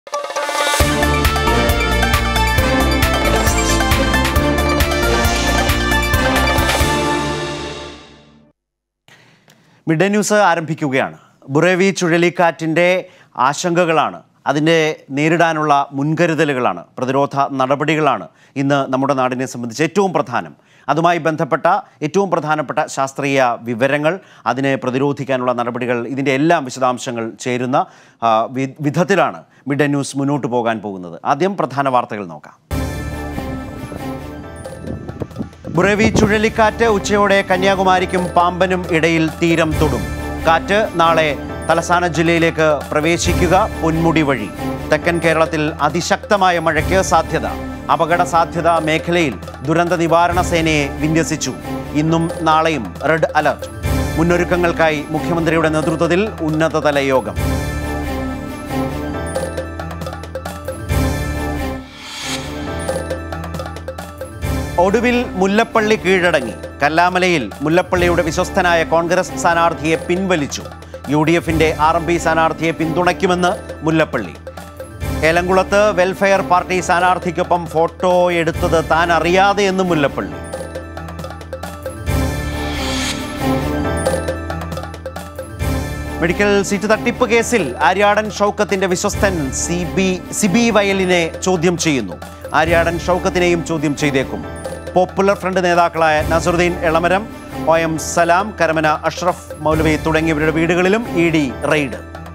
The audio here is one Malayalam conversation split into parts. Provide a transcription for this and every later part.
മിഡ് ഡേ ന്യൂസ് ആരംഭിക്കുകയാണ് ബുറേവി ചുഴലിക്കാറ്റിൻ്റെ ആശങ്കകളാണ് അതിനെ നേരിടാനുള്ള മുൻകരുതലുകളാണ് പ്രതിരോധ നടപടികളാണ് ഇന്ന് നമ്മുടെ നാടിനെ സംബന്ധിച്ച് ഏറ്റവും പ്രധാനം അതുമായി ബന്ധപ്പെട്ട ഏറ്റവും പ്രധാനപ്പെട്ട ശാസ്ത്രീയ വിവരങ്ങൾ അതിനെ പ്രതിരോധിക്കാനുള്ള നടപടികൾ ഇതിൻ്റെ എല്ലാം വിശദാംശങ്ങൾ ചേരുന്ന ആ, വി- വിധത്തിലാണ് മിഡ് ഡേ ന്യൂസ് മുന്നോട്ട് പോകാൻ പോകുന്നത് ആദ്യം പ്രധാന വാർത്തകൾ നോക്കാം ബുറേവി ചുഴലിക്കാറ്റ് ഉച്ചയോടെ കന്യാകുമാരിക്കും പാമ്പനും ഇടയിൽ തീരം തൊടും കാറ്റ് നാളെ തലസ്ഥാന ജില്ലയിലേക്ക് പ്രവേശിക്കുക പൊന്മുടി വഴി തെക്കൻ കേരളത്തിൽ അതിശക്തമായ മഴയ്ക്ക് സാധ്യത അപകട സാധ്യത മേഖലയിൽ ദുരന്ത നിവാരണ സേനയെ വിന്യസിച്ചു ഇന്നും നാളെയും റെഡ് അലർട്ട് മുന്നൊരുക്കങ്ങൾക്കായി മുഖ്യമന്ത്രിയുടെ നേതൃത്വത്തിൽ ഉന്നതതല യോഗം ഒടുവിൽ മുല്ലപ്പള്ളി കീഴടങ്ങി കല്ലാമലയിൽ മുല്ലപ്പള്ളിയുടെ വിശ്വസ്തനായ കോൺഗ്രസ് സ്ഥാനാർത്ഥിയെ പിൻവലിച്ചു യു ഡി എഫിന്റെ ആർ എം പി സ്ഥാനാർത്ഥിയെ പിന്തുണയ്ക്കുമെന്ന് മുല്ലപ്പള്ളി ഏലംകുളത്ത് വെൽഫെയർ പാർട്ടി സ്ഥാനാർത്ഥിക്കൊപ്പം ഫോട്ടോ എടുത്തത് താൻ അറിയാതെ എന്ന് മുല്ലപ്പള്ളി മെഡിക്കൽ സീറ്റ് തട്ടിപ്പ് കേസിൽ ആര്യാടൻ ഷൗക്കത്തിന്റെ വിശ്വസ്തൻ സി ബി സിബി വയലിനെ ചോദ്യം ചെയ്യുന്നു ആര്യാടൻ ഷൗക്കത്തിനെയും ചോദ്യം ചെയ്തേക്കും പോപ്പുലർ ഫ്രണ്ട് നേതാക്കളായ നസറുദ്ദീൻ എളമരം ഒ എം സലാം കരമന അഷ്റഫ് മൗലവി തുടങ്ങിയവരുടെ വീടുകളിലും ഇ ഡി റെയ്ഡ്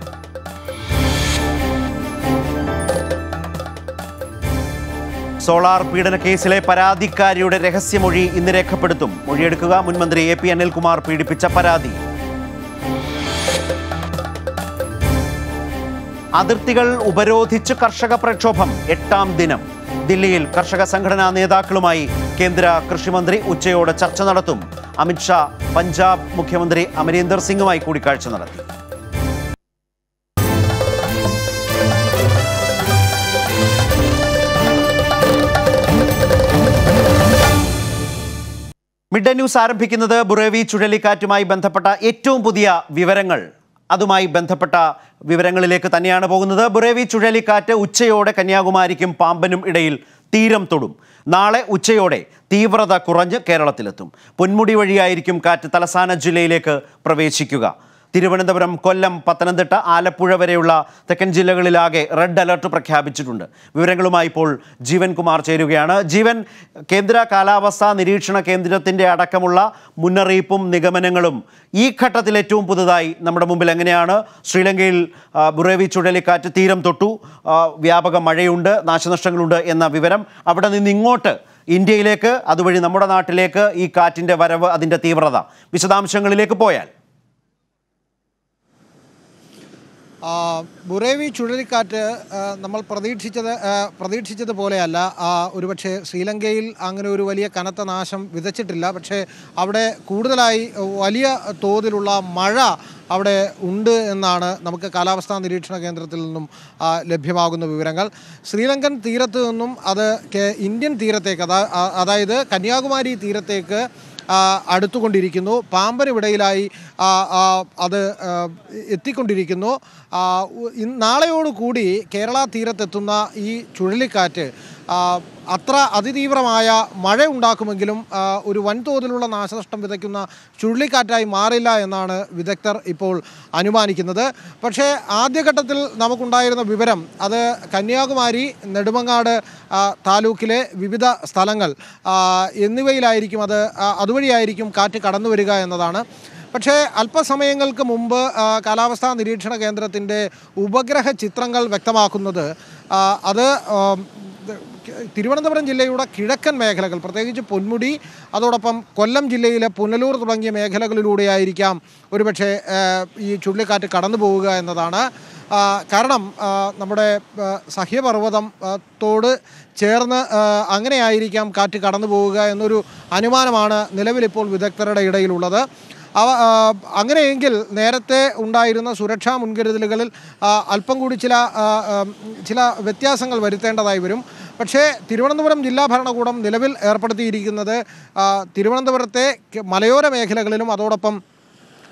സോളാർ പീഡന കേസിലെ പരാതിക്കാരിയുടെ രഹസ്യമൊഴി ഇന്ന് രേഖപ്പെടുത്തും മൊഴിയെടുക്കുക മുൻമന്ത്രി എ പി അനിൽകുമാർ പീഡിപ്പിച്ച പരാതി അതിർത്തികൾ ഉപരോധിച്ച് കർഷക പ്രക്ഷോഭം എട്ടാം ദിനം ദില്ലിയിൽ കർഷക സംഘടനാ നേതാക്കളുമായി കേന്ദ്ര കൃഷിമന്ത്രി ഉച്ചയോടെ ചർച്ച നടത്തും അമിത്ഷാ പഞ്ചാബ് മുഖ്യമന്ത്രി അമരീന്ദർ സിംഗുമായി കൂടിക്കാഴ്ച നടത്തി മിഡ് ഡേ ന്യൂസ് ആരംഭിക്കുന്നത് ബുറേവി ചുഴലിക്കാറ്റുമായി ബന്ധപ്പെട്ട ഏറ്റവും പുതിയ വിവരങ്ങൾ അതുമായി ബന്ധപ്പെട്ട വിവരങ്ങളിലേക്ക് തന്നെയാണ് പോകുന്നത് ബുറേവി ചുഴലിക്കാറ്റ് ഉച്ചയോടെ കന്യാകുമാരിക്കും പാമ്പനും ഇടയിൽ തീരം തൊടും നാളെ ഉച്ചയോടെ തീവ്രത കുറഞ്ഞ് കേരളത്തിലെത്തും പൊന്മുടി വഴിയായിരിക്കും കാറ്റ് തലസ്ഥാന ജില്ലയിലേക്ക് പ്രവേശിക്കുക തിരുവനന്തപുരം കൊല്ലം പത്തനംതിട്ട ആലപ്പുഴ വരെയുള്ള തെക്കൻ ജില്ലകളിലാകെ റെഡ് അലർട്ട് പ്രഖ്യാപിച്ചിട്ടുണ്ട് വിവരങ്ങളുമായി ഇപ്പോൾ ജീവൻ കുമാർ ചേരുകയാണ് ജീവൻ കേന്ദ്ര കാലാവസ്ഥാ നിരീക്ഷണ കേന്ദ്രത്തിൻ്റെ അടക്കമുള്ള മുന്നറിയിപ്പും നിഗമനങ്ങളും ഈ ഘട്ടത്തിൽ ഏറ്റവും പുതുതായി നമ്മുടെ മുമ്പിൽ എങ്ങനെയാണ് ശ്രീലങ്കയിൽ ആ, ബുറേവി ചുഴലിക്കാറ്റ് തീരം തൊട്ടു ആ, വ്യാപക മഴയുണ്ട് നാശനഷ്ടങ്ങളുണ്ട് എന്ന വിവരം അവിടെ നിന്ന് ഇങ്ങോട്ട് ഇന്ത്യയിലേക്ക് അതുവഴി നമ്മുടെ നാട്ടിലേക്ക് ഈ കാറ്റിൻ്റെ വരവ് അതിൻ്റെ തീവ്രത വിശദാംശങ്ങളിലേക്ക് പോയാൽ ആ, ബുറേവി ചുഴലിക്കാറ്റ് ആ, നമ്മൾ പ്രതീക്ഷിച്ചത് ആ, പ്രതീക്ഷിച്ചതുപോലെയല്ല ആ, ഒരുപക്ഷെ ശ്രീലങ്കയിൽ അങ്ങനെ ഒരു വലിയ കനത്ത നാശം വിതച്ചിട്ടില്ല പക്ഷേ അവിടെ കൂടുതലായി വലിയ തോതിലുള്ള മഴ അവിടെ ഉണ്ട് എന്നാണ് നമുക്ക് കാലാവസ്ഥാ നിരീക്ഷണ കേന്ദ്രത്തിൽ നിന്നും ആ, ലഭ്യമാകുന്ന വിവരങ്ങൾ ശ്രീലങ്കൻ തീരത്ത് നിന്നും അത് കേ- ഇന്ത്യൻ തീരത്തേക്ക് അതാ ആ- അതായത് കന്യാകുമാരി തീരത്തേക്ക് ആ, അടുത്തുകൊണ്ടിരിക്കുന്നു പാമ്പനിവിടയിലായി ആ, ആ, അത് ആ, എത്തിക്കൊണ്ടിരിക്കുന്നു ആ, ഉ- ഇന്ന് നാളെയോടുകൂടി കേരള തീരത്തെത്തുന്ന ഈ ചുഴലിക്കാറ്റ് ആ, അത്ര അതിതീവ്രമായ മഴ ഉണ്ടാക്കുമെങ്കിലും ആ, ഒരു വൻതോതിലുള്ള നാശനഷ്ടം വിതയ്ക്കുന്ന ചുഴലിക്കാറ്റായി മാറില്ല എന്നാണ് വിദഗ്ധർ ഇപ്പോൾ അനുമാനിക്കുന്നത് പക്ഷേ ആദ്യഘട്ടത്തിൽ നമുക്കുണ്ടായിരുന്ന വിവരം അത് കന്യാകുമാരി നെടുമങ്ങാട് ആ, താലൂക്കിലെ വിവിധ സ്ഥലങ്ങൾ ആ, എന്നിവയിലായിരിക്കും അത് ആ, അതുവഴിയായിരിക്കും കാറ്റ് കടന്നു വരിക എന്നതാണ് പക്ഷേ അല്പസമയങ്ങൾക്ക് മുമ്പ് ആ, കാലാവസ്ഥാ നിരീക്ഷണ കേന്ദ്രത്തിൻ്റെ ഉപഗ്രഹ ചിത്രങ്ങൾ വ്യക്തമാക്കുന്നത് ആ, അത് ആ, തിരുവനന്തപുരം ജില്ലയുടെ കിഴക്കൻ മേഖലകൾ പ്രത്യേകിച്ച് പൊന്മുടി അതോടൊപ്പം കൊല്ലം ജില്ലയിലെ പുനലൂർ തുടങ്ങിയ മേഖലകളിലൂടെയായിരിക്കാം ഒരുപക്ഷെ ആ, ഈ ചുഴലിക്കാറ്റ് കടന്നു പോവുക എന്നതാണ് ആ, കാരണം ആ, നമ്മുടെ ആ, സഹ്യപർവ്വതം ആ, തോട് ചേർന്ന് ആ, അങ്ങനെയായിരിക്കാം കാറ്റ് കടന്നു പോവുക എന്നൊരു അനുമാനമാണ് നിലവിലിപ്പോൾ വിദഗ്ധരുടെ ഇടയിലുള്ളത് അവ ആ, അങ്ങനെയെങ്കിൽ നേരത്തെ ഉണ്ടായിരുന്ന സുരക്ഷാ മുൻകരുതലുകളിൽ ആ, അല്പം കൂടി ചില ആ, ആ, ചില വ്യത്യാസങ്ങൾ വരുത്തേണ്ടതായി വരും പക്ഷേ തിരുവനന്തപുരം ജില്ലാ ഭരണകൂടം നിലവിൽ ഏർപ്പെടുത്തിയിരിക്കുന്നത് ആ, തിരുവനന്തപുരത്തെ ക- മലയോര മേഖലകളിലും അതോടൊപ്പം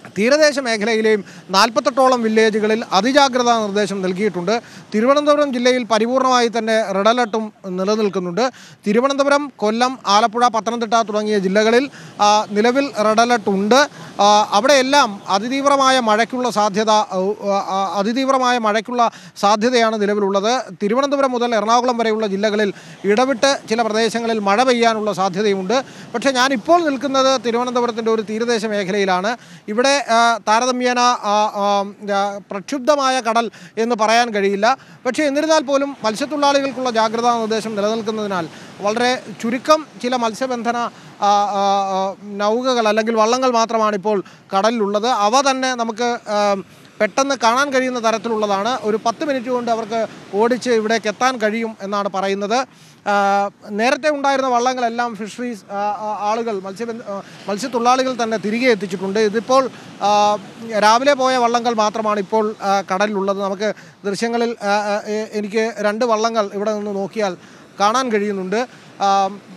തീരദേശ മേഖലയിലെയും നാൽപ്പത്തെട്ടോളം വില്ലേജുകളിൽ അതിജാഗ്രതാ നിർദ്ദേശം നൽകിയിട്ടുണ്ട് തിരുവനന്തപുരം ജില്ലയിൽ പരിപൂർണമായി തന്നെ റെഡ് അലർട്ടും നിലനിൽക്കുന്നുണ്ട് തിരുവനന്തപുരം കൊല്ലം ആലപ്പുഴ പത്തനംതിട്ട തുടങ്ങിയ ജില്ലകളിൽ ആ, നിലവിൽ റെഡ് അലർട്ട് ഉണ്ട് ആ, അവിടെയെല്ലാം അതിതീവ്രമായ മഴയ്ക്കുള്ള സാധ്യത ആ, ആ, അതിതീവ്രമായ മഴയ്ക്കുള്ള സാധ്യതയാണ് നിലവിലുള്ളത് തിരുവനന്തപുരം മുതൽ എറണാകുളം വരെയുള്ള ജില്ലകളിൽ ഇടവിട്ട് ചില പ്രദേശങ്ങളിൽ മഴ പെയ്യാനുള്ള സാധ്യതയുണ്ട് പക്ഷേ ഞാൻ ഇപ്പോൾ നിൽക്കുന്നത് തിരുവനന്തപുരത്തിൻ്റെ ഒരു തീരദേശ മേഖലയിലാണ് ഇവിടെ ആ, താരതമ്യേന ആ, ആ, ആ, പ്രക്ഷുബ്ധമായ കടൽ എന്ന് പറയാൻ കഴിയില്ല പക്ഷേ എന്നിരുന്നാൽ പോലും മത്സ്യത്തൊഴിലാളികൾക്കുള്ള ജാഗ്രതാ നിർദ്ദേശം നിലനിൽക്കുന്നതിനാൽ വളരെ ചുരുക്കം ചില മത്സ്യബന്ധന ആ, ആ, ആ, നൗകകൾ അല്ലെങ്കിൽ വള്ളങ്ങൾ മാത്രമാണ് ഇപ്പോൾ കടലിലുള്ളത് അവ തന്നെ നമുക്ക് ആ, പെട്ടെന്ന് കാണാൻ കഴിയുന്ന തരത്തിലുള്ളതാണ് ഒരു പത്ത് മിനിറ്റ് കൊണ്ട് അവർക്ക് ഓടിച്ച് ഇവിടേക്ക് എത്താൻ കഴിയും എന്നാണ് പറയുന്നത് ആ, നേരത്തെ ഉണ്ടായിരുന്ന വള്ളങ്ങളെല്ലാം ഫിഷറീസ് ആ, ആ, ആളുകൾ മത്സ്യബന്ധ ആ, മത്സ്യത്തൊഴിലാളികൾ തന്നെ തിരികെ എത്തിച്ചിട്ടുണ്ട് ഇതിപ്പോൾ ആ, രാവിലെ പോയ വള്ളങ്ങൾ മാത്രമാണ് ഇപ്പോൾ ആ, കടലിലുള്ളത് നമുക്ക് ദൃശ്യങ്ങളിൽ ആ, ആ, എ- എനിക്ക് രണ്ട് വള്ളങ്ങൾ ഇവിടെ നിന്ന് നോക്കിയാൽ കാണാൻ കഴിയുന്നുണ്ട് ആ,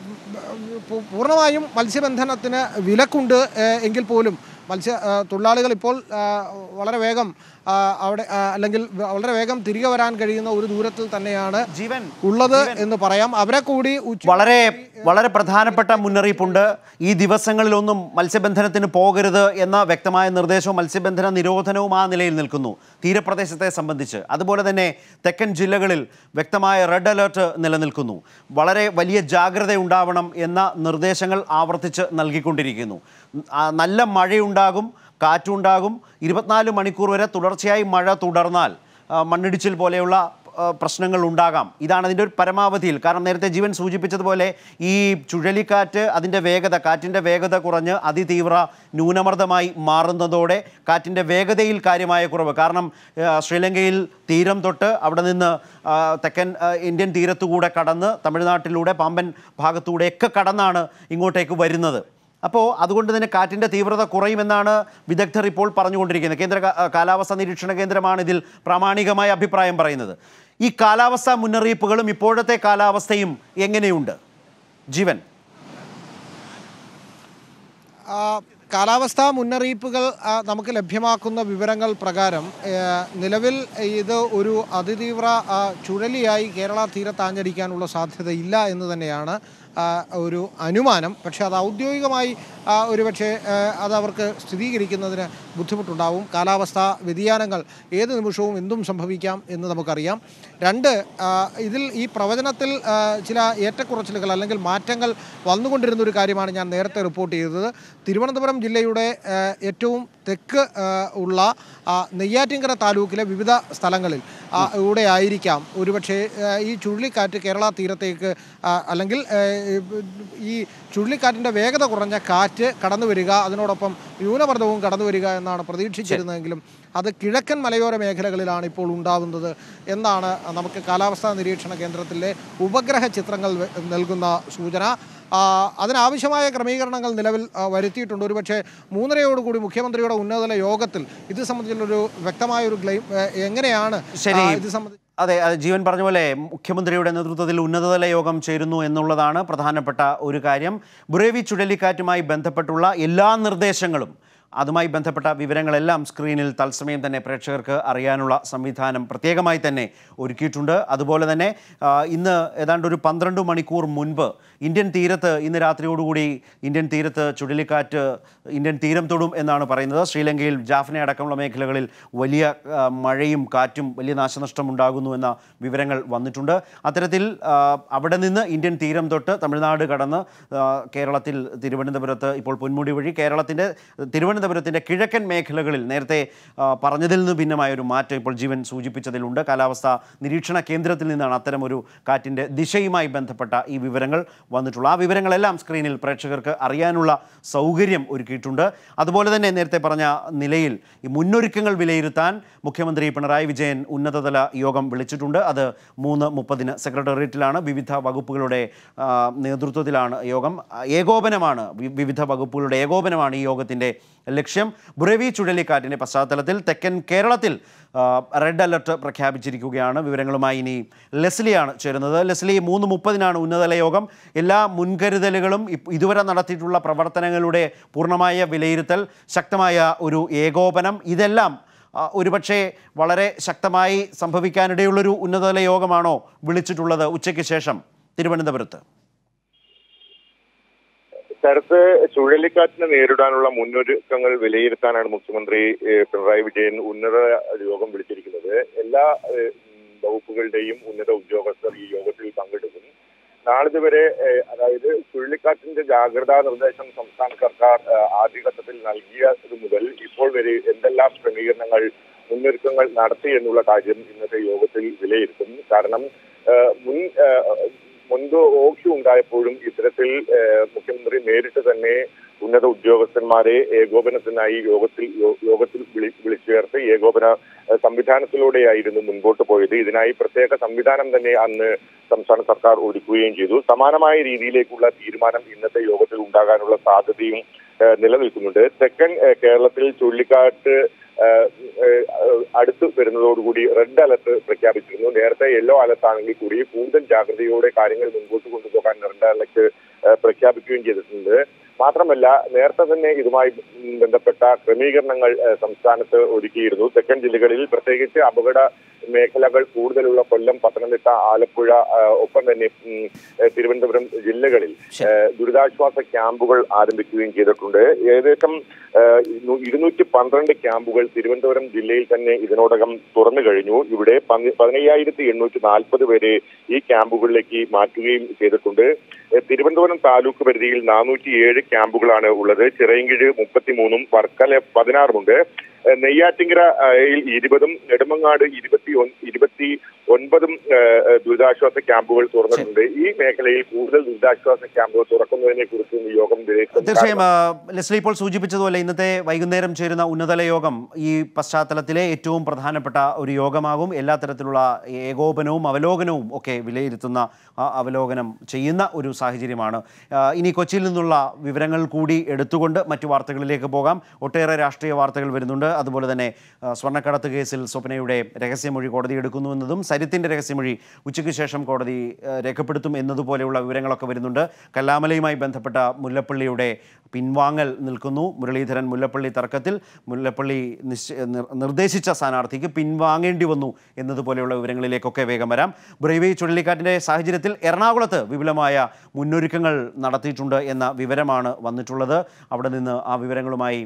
പൂ- പൂർണ്ണമായും മത്സ്യബന്ധനത്തിന് വിലക്കുണ്ട് ഏഹ്, എങ്കിൽ പോലും മത്സ്യ ആ, തൊഴിലാളികൾ ഇപ്പോൾ ആ, വളരെ വേഗം ആ, അവിടെ ആ, അല്ലെങ്കിൽ വളരെ വേഗം തിരികെ വരാൻ കഴിയുന്ന ഒരു ദൂരത്തിൽ തന്നെയാണ് ജീവൻ ഉള്ളത് എന്ന് പറയാം അവരെ കൂടി ഉച്ച വളരെ വളരെ പ്രധാനപ്പെട്ട മുന്നറിയിപ്പുണ്ട് ഈ ദിവസങ്ങളിലൊന്നും മത്സ്യബന്ധനത്തിന് പോകരുത് എന്ന വ്യക്തമായ നിർദ്ദേശവും മത്സ്യബന്ധന നിരോധനവും ആ നിലയിൽ നിൽക്കുന്നു തീരപ്രദേശത്തെ സംബന്ധിച്ച് അതുപോലെ തന്നെ തെക്കൻ ജില്ലകളിൽ വ്യക്തമായ റെഡ് അലേർട്ട് നിലനിൽക്കുന്നു വളരെ വലിയ ജാഗ്രത ഉണ്ടാവണം എന്ന നിർദ്ദേശങ്ങൾ ആവർത്തിച്ച് നൽകിക്കൊണ്ടിരിക്കുന്നു ആ, നല്ല മഴയുണ്ടാകും കാറ്റുണ്ടാകും ഇരുപത്തിനാല് മണിക്കൂർ വരെ തുടർച്ചയായി മഴ തുടർന്നാൽ ആ, മണ്ണിടിച്ചിൽ പോലെയുള്ള ആ, പ്രശ്നങ്ങൾ ഉണ്ടാകാം ഇതാണ് അതിൻ്റെ ഒരു പരമാവധിയിൽ കാരണം നേരത്തെ ജീവൻ സൂചിപ്പിച്ചതുപോലെ ഈ ചുഴലിക്കാറ്റ് അതിൻ്റെ വേഗത കാറ്റിൻ്റെ വേഗത കുറഞ്ഞ് അതിതീവ്ര ന്യൂനമർദ്ദമായി മാറുന്നതോടെ കാറ്റിൻ്റെ വേഗതയിൽ കാര്യമായ കുറവ് കാരണം ആ, ശ്രീലങ്കയിൽ തീരം തൊട്ട് അവിടെ നിന്ന് ആ, തെക്കൻ ആ, ഇന്ത്യൻ തീരത്തുകൂടെ കടന്ന് തമിഴ്നാട്ടിലൂടെ പാമ്പൻ ഭാഗത്തൂടെയൊക്കെ കടന്നാണ് ഇങ്ങോട്ടേക്ക് വരുന്നത് അപ്പോൾ അതുകൊണ്ട് തന്നെ കാറ്റിൻ്റെ തീവ്രത കുറയുമെന്നാണ് വിദഗ്ധർ ഇപ്പോൾ പറഞ്ഞുകൊണ്ടിരിക്കുന്നത് കേന്ദ്ര കാ- കാലാവസ്ഥാ നിരീക്ഷണ കേന്ദ്രമാണ് ഇതിൽ പ്രാമാണികമായ അഭിപ്രായം പറയുന്നത് ഈ കാലാവസ്ഥാ മുന്നറിയിപ്പുകളും ഇപ്പോഴത്തെ കാലാവസ്ഥയും എങ്ങനെയുണ്ട് ജീവൻ ആ, കാലാവസ്ഥാ മുന്നറിയിപ്പുകൾ ആ, നമുക്ക് ലഭ്യമാക്കുന്ന വിവരങ്ങൾ പ്രകാരം ഏ, നിലവിൽ ഇത് ഒരു അതിതീവ്ര ആ, ചുഴലിയായി കേരള തീരത്താഞ്ഞടിക്കാനുള്ള സാധ്യത ഇല്ല എന്ന് തന്നെയാണ് ആ, ഒരു അനുമാനം പക്ഷേ അത് ഔദ്യോഗികമായി ആ, ഒരുപക്ഷെ ഏ, അത് അവർക്ക് സ്ഥിരീകരിക്കുന്നതിന് ബുദ്ധിമുട്ടുണ്ടാവും കാലാവസ്ഥാ വ്യതിയാനങ്ങൾ ഏത് നിമിഷവും എന്തും സംഭവിക്കാം എന്ന് നമുക്കറിയാം രണ്ട് ആ, ഇതിൽ ഈ പ്രവചനത്തിൽ ആ, ചില ഏറ്റക്കുറച്ചിലുകൾ അല്ലെങ്കിൽ മാറ്റങ്ങൾ വന്നുകൊണ്ടിരുന്ന ഒരു കാര്യമാണ് ഞാൻ നേരത്തെ റിപ്പോർട്ട് ചെയ്തത് തിരുവനന്തപുരം ജില്ലയുടെ ആ, ഏറ്റവും തെക്ക് ആ, ഉള്ള ആ, നെയ്യാറ്റിൻകര താലൂക്കിലെ വിവിധ സ്ഥലങ്ങളിൽ ആ, ഇവിടെ ആയിരിക്കാം ഒരുപക്ഷെ ആ, ഈ ചുഴലിക്കാറ്റ് കേരള തീരത്തേക്ക് ആ, അല്ലെങ്കിൽ ആ, ഈ ചുഴലിക്കാറ്റിൻ്റെ വേഗത കുറഞ്ഞ കാറ്റ് കടന്നു വരിക അതിനോടൊപ്പം ന്യൂനമർദ്ദവും കടന്നു വരിക എന്നാണ് പ്രതീക്ഷിച്ചിരുന്നതെങ്കിലും അത് കിഴക്കൻ മലയോര മേഖലകളിലാണ് ഇപ്പോൾ ഉണ്ടാവുന്നത് എന്നാണ് നമുക്ക് കാലാവസ്ഥാ നിരീക്ഷണ കേന്ദ്രത്തിലെ ഉപഗ്രഹ ചിത്രങ്ങൾ വെ- നൽകുന്ന സൂചന ആ, അതിനാവശ്യമായ ക്രമീകരണങ്ങൾ നിലവിൽ ആ, വരുത്തിയിട്ടുണ്ട് ഒരുപക്ഷെ മൂന്നരയോടുകൂടി മുഖ്യമന്ത്രിയുടെ ഉന്നതതല യോഗത്തിൽ ഇത് സംബന്ധിച്ചുള്ളൊരു വ്യക്തമായ ഒരു ക്ലെയിം എങ്ങനെയാണ് ശരി. ആ, ഇത് സംബന്ധിച്ച് അതെ അത് ജീവൻ പറഞ്ഞ പോലെ മുഖ്യമന്ത്രിയുടെ നേതൃത്വത്തിൽ ഉന്നതതല യോഗം ചേരുന്നു എന്നുള്ളതാണ് പ്രധാനപ്പെട്ട ഒരു കാര്യം ബുറേവി ചുഴലിക്കാറ്റുമായി ബന്ധപ്പെട്ടുള്ള എല്ലാ നിർദ്ദേശങ്ങളും അതുമായി ബന്ധപ്പെട്ട വിവരങ്ങളെല്ലാം സ്ക്രീനിൽ തത്സമയം തന്നെ പ്രേക്ഷകർക്ക് അറിയാനുള്ള സംവിധാനം പ്രത്യേകമായി തന്നെ ഒരുക്കിയിട്ടുണ്ട് അതുപോലെ തന്നെ ആ, ഇന്ന് ഏതാണ്ട് ഒരു പന്ത്രണ്ട് മണിക്കൂർ മുൻപ് ഇന്ത്യൻ തീരത്ത് ഇന്ന് രാത്രിയോടുകൂടി ഇന്ത്യൻ തീരത്ത് ചുഴലിക്കാറ്റ് ഇന്ത്യൻ തീരം തൊടും എന്നാണ് പറയുന്നത് ശ്രീലങ്കയിൽ ജാഫ്ന അടക്കമുള്ള മേഖലകളിൽ വലിയ ആ, മഴയും കാറ്റും വലിയ നാശനഷ്ടം ഉണ്ടാകുന്നു എന്ന വിവരങ്ങൾ വന്നിട്ടുണ്ട് അത്തരത്തിൽ ആ, അവിടെ നിന്ന് ഇന്ത്യൻ തീരം തൊട്ട് തമിഴ്നാട് കടന്ന് ആ, കേരളത്തിൽ തിരുവനന്തപുരത്ത് ഇപ്പോൾ പൊന്മുടി വഴി കേരളത്തിൻ്റെ തിരുവനന്തപുരത്തിൻ്റെ കിഴക്കൻ മേഖലകളിൽ നേരത്തെ ആ, പറഞ്ഞതിൽ നിന്ന് ഭിന്നമായ ഒരു മാറ്റം ഇപ്പോൾ ജീവൻ സൂചിപ്പിച്ചതിലുണ്ട് കാലാവസ്ഥാ നിരീക്ഷണ കേന്ദ്രത്തിൽ നിന്നാണ് അത്തരം ഒരു കാറ്റിൻ്റെ ദിശയുമായി ബന്ധപ്പെട്ട ഈ വിവരങ്ങൾ വന്നിട്ടുള്ളത് ആ വിവരങ്ങളെല്ലാം സ്ക്രീനിൽ പ്രേക്ഷകർക്ക് അറിയാനുള്ള സൗകര്യം ഒരുക്കിയിട്ടുണ്ട് അതുപോലെ തന്നെ നേരത്തെ പറഞ്ഞ നിലയിൽ ഈ മുന്നൊരുക്കങ്ങൾ വിലയിരുത്താൻ മുഖ്യമന്ത്രി പിണറായി വിജയൻ ഉന്നതതല യോഗം വിളിച്ചിട്ടുണ്ട് അത് മൂന്ന് മുപ്പതിന് സെക്രട്ടേറിയറ്റിലാണ് വിവിധ വകുപ്പുകളുടെ ആ, നേതൃത്വത്തിലാണ് യോഗം ആ, ഏകോപനമാണ് വി- വിവിധ വകുപ്പുകളുടെ ഏകോപനമാണ് ഈ യോഗത്തിൻ്റെ ലക്ഷ്യം ബുറേവി ചുഴലിക്കാറ്റിൻ്റെ പശ്ചാത്തലത്തിൽ തെക്കൻ കേരളത്തിൽ ആ, റെഡ് അലർട്ട് പ്രഖ്യാപിച്ചിരിക്കുകയാണ് വിവരങ്ങളുമായി ഇനി ലെസ്ലിയാണ് ചേരുന്നത് ലെസ്ലി മൂന്ന് മുപ്പതിനാണ് ഉന്നതതല യോഗം എല്ലാ മുൻകരുതലുകളും ഇപ്- ഇതുവരെ നടത്തിയിട്ടുള്ള പ്രവർത്തനങ്ങളുടെ പൂർണ്ണമായ വിലയിരുത്തൽ ശക്തമായ ഒരു ഏകോപനം ഇതെല്ലാം ആ, ഒരുപക്ഷെ വളരെ ശക്തമായി സംഭവിക്കാനിടയുള്ളൊരു ഉന്നതതല യോഗമാണോ വിളിച്ചിട്ടുള്ളത് ഉച്ചയ്ക്ക് ശേഷം തിരുവനന്തപുരത്ത് ശരത്ത് ചുഴലിക്കാറ്റിനെ നേരിടാനുള്ള മുന്നൊരുക്കങ്ങൾ വിലയിരുത്താനാണ് മുഖ്യമന്ത്രി ഏഹ്, പിണറായി വിജയൻ ഉന്നത യോഗം വിളിച്ചിരിക്കുന്നത് എല്ലാ ഏഹ്, ഉം, വകുപ്പുകളുടെയും ഉന്നത ഉദ്യോഗസ്ഥർ ഈ യോഗത്തിൽ പങ്കെടുക്കും നാളിതുവരെ ഏഹ്, അതായത് ചുഴലിക്കാറ്റിന്റെ ജാഗ്രതാ നിർദ്ദേശം സംസ്ഥാന സർക്കാർ ഏഹ്, ആദ്യഘട്ടത്തിൽ നൽകിയത് മുതൽ ഇപ്പോൾ വരെ എന്തെല്ലാം ക്രമീകരണങ്ങൾ മുന്നൊരുക്കങ്ങൾ നടത്തി എന്നുള്ള കാര്യം ഇന്നത്തെ യോഗത്തിൽ വിലയിരുത്തും കാരണം ഏഹ്, മുൻ ഏഹ്, മുൻപ് ഓക്സി ഉണ്ടായപ്പോഴും ഇത്തരത്തിൽ ഏഹ്, മുഖ്യമന്ത്രി നേരിട്ട് തന്നെ ഉന്നത ഉദ്യോഗസ്ഥന്മാരെ ഏകോപനത്തിനായി യോഗത്തിൽ യോ- യോഗത്തിൽ വിളി വിളിച്ചു ചേർത്ത് ഏകോപന ഏഹ്, സംവിധാനത്തിലൂടെയായിരുന്നു മുൻപോട്ട് പോയത് ഇതിനായി പ്രത്യേക സംവിധാനം തന്നെ അന്ന് സംസ്ഥാന സർക്കാർ ഒരുക്കുകയും ചെയ്തു സമാനമായ രീതിയിലേക്കുള്ള തീരുമാനം ഇന്നത്തെ യോഗത്തിൽ ഉണ്ടാകാനുള്ള സാധ്യതയും ഏഹ്, നിലനിൽക്കുന്നുണ്ട് തെക്കൻ ഏഹ്, കേരളത്തിൽ ചുഴലിക്കാറ്റ് ഏഹ്, ഏഹ്, അടുത്ത് വരുന്നതോടുകൂടി റെഡ് അലർട്ട് പ്രഖ്യാപിച്ചിരുന്നു നേരത്തെ യെല്ലോ അലർട്ട് ആണെങ്കിൽ കൂടി കൂടുതൽ ജാഗ്രതയോടെ കാര്യങ്ങൾ മുൻപോട്ട് കൊണ്ടുപോകാൻ റെഡ് അലർട്ട് ഏഹ്, പ്രഖ്യാപിക്കുകയും ചെയ്തിട്ടുണ്ട് മാത്രമല്ല നേരത്തെ തന്നെ ഇതുമായി ബന്ധപ്പെട്ട ക്രമീകരണങ്ങൾ ഏഹ്, സംസ്ഥാനത്ത് ഒരുക്കിയിരുന്നു തെക്കൻ ജില്ലകളിൽ പ്രത്യേകിച്ച് അപകട മേഖലകൾ കൂടുതലുള്ള കൊല്ലം പത്തനംതിട്ട ആലപ്പുഴ ഏഹ്, ഒപ്പം തന്നെ ഉം, ഏഹ്, തിരുവനന്തപുരം ജില്ലകളിൽ ഏഹ്, ദുരിതാശ്വാസ ക്യാമ്പുകൾ ആരംഭിക്കുകയും ചെയ്തിട്ടുണ്ട് ഏകദേശം ഏഹ്, ഇരു- ഇരുന്നൂറ്റി പന്ത്രണ്ട് ക്യാമ്പുകൾ തിരുവനന്തപുരം ജില്ലയിൽ തന്നെ ഇതിനോടകം തുറന്നു കഴിഞ്ഞു ഇവിടെ പന്നി- പതിനയ്യായിരത്തി എണ്ണൂറ്റി നാൽപ്പത് പേരെ ഈ ക്യാമ്പുകളിലേക്ക് മാറ്റുകയും ചെയ്തിട്ടുണ്ട് ഏഹ്, തിരുവനന്തപുരം താലൂക്ക് പരിധിയിൽ നാനൂറ്റി ഏഴ് ക്യാമ്പുകളാണ് ഉള്ളത് ചിറയൻകീഴ് മുപ്പത്തിമൂന്നും വർക്കല പതിനാറുമുണ്ട് ഏഹ്, നെയ്യാറ്റിങ്കരയിൽ ഇരുപതും നെടുമങ്ങാട് ഇരുപത്തി ഒൻ- ഇരുപത്തി ഒൻപതും ഏഹ്, ഏഹ്, ദുരിതാശ്വാസ ക്യാമ്പുകൾ തുറന്നിട്ടുണ്ട് ഈ മേഖലയിൽ കൂടുതൽ ദുരിതാശ്വാസ ക്യാമ്പുകൾ തുറക്കുന്നതിനെ കുറിച്ചും ഈ യോഗം വിലയിരുത്തും തീർച്ചയായും ആ, ലെസ്ലി ഇപ്പോൾ സൂചിപ്പിച്ചതുപോലെ ഇന്നത്തെ വൈകുന്നേരം ചേരുന്ന ഉന്നതതല യോഗം ഈ പശ്ചാത്തലത്തിലെ ഏറ്റവും പ്രധാനപ്പെട്ട ഒരു യോഗമാകും എല്ലാ തരത്തിലുള്ള ഏകോപനവും അവലോകനവും ഒക്കെ വിലയിരുത്തുന്ന ആ, അവലോകനം ചെയ്യുന്ന ഒരു സാഹചര്യമാണ് ആ, ഇനി കൊച്ചിയിൽ നിന്നുള്ള വിവരങ്ങൾ കൂടി എടുത്തുകൊണ്ട് മറ്റു വാർത്തകളിലേക്ക് പോകാം ഒട്ടേറെ രാഷ്ട്രീയ വാർത്തകൾ വരുന്നുണ്ട് അതുപോലെ തന്നെ ആ, സ്വർണ്ണക്കടത്ത് കേസിൽ സ്വപ്നയുടെ രഹസ്യമൊഴി കോടതി എടുക്കുന്നു എന്നതും സരിത്തിൻ്റെ രഹസ്യമൊഴി ഉച്ചയ്ക്ക് ശേഷം കോടതി ആ, രേഖപ്പെടുത്തും എന്നതുപോലെയുള്ള വിവരങ്ങളൊക്കെ വരുന്നുണ്ട് കല്ലാമലയുമായി ബന്ധപ്പെട്ട മുല്ലപ്പള്ളിയുടെ പിൻവാങ്ങൽ നിൽക്കുന്നു മുരളീധരൻ മുല്ലപ്പള്ളി തർക്കത്തിൽ മുല്ലപ്പള്ളി നിശ്ച നിർ- നിർദ്ദേശിച്ച സ്ഥാനാർത്ഥിക്ക് പിൻവാങ്ങേണ്ടി വന്നു എന്നതുപോലെയുള്ള വിവരങ്ങളിലേക്കൊക്കെ വേഗം വരാം ബ്രേവി ചുഴലിക്കാറ്റിൻ്റെ സാഹചര്യത്തിൽ എറണാകുളത്ത് വിപുലമായ മുന്നൊരുക്കങ്ങൾ നടത്തിയിട്ടുണ്ട് എന്ന വിവരമാണ് വന്നിട്ടുള്ളത് അവിടെ നിന്ന് ആ വിവരങ്ങളുമായി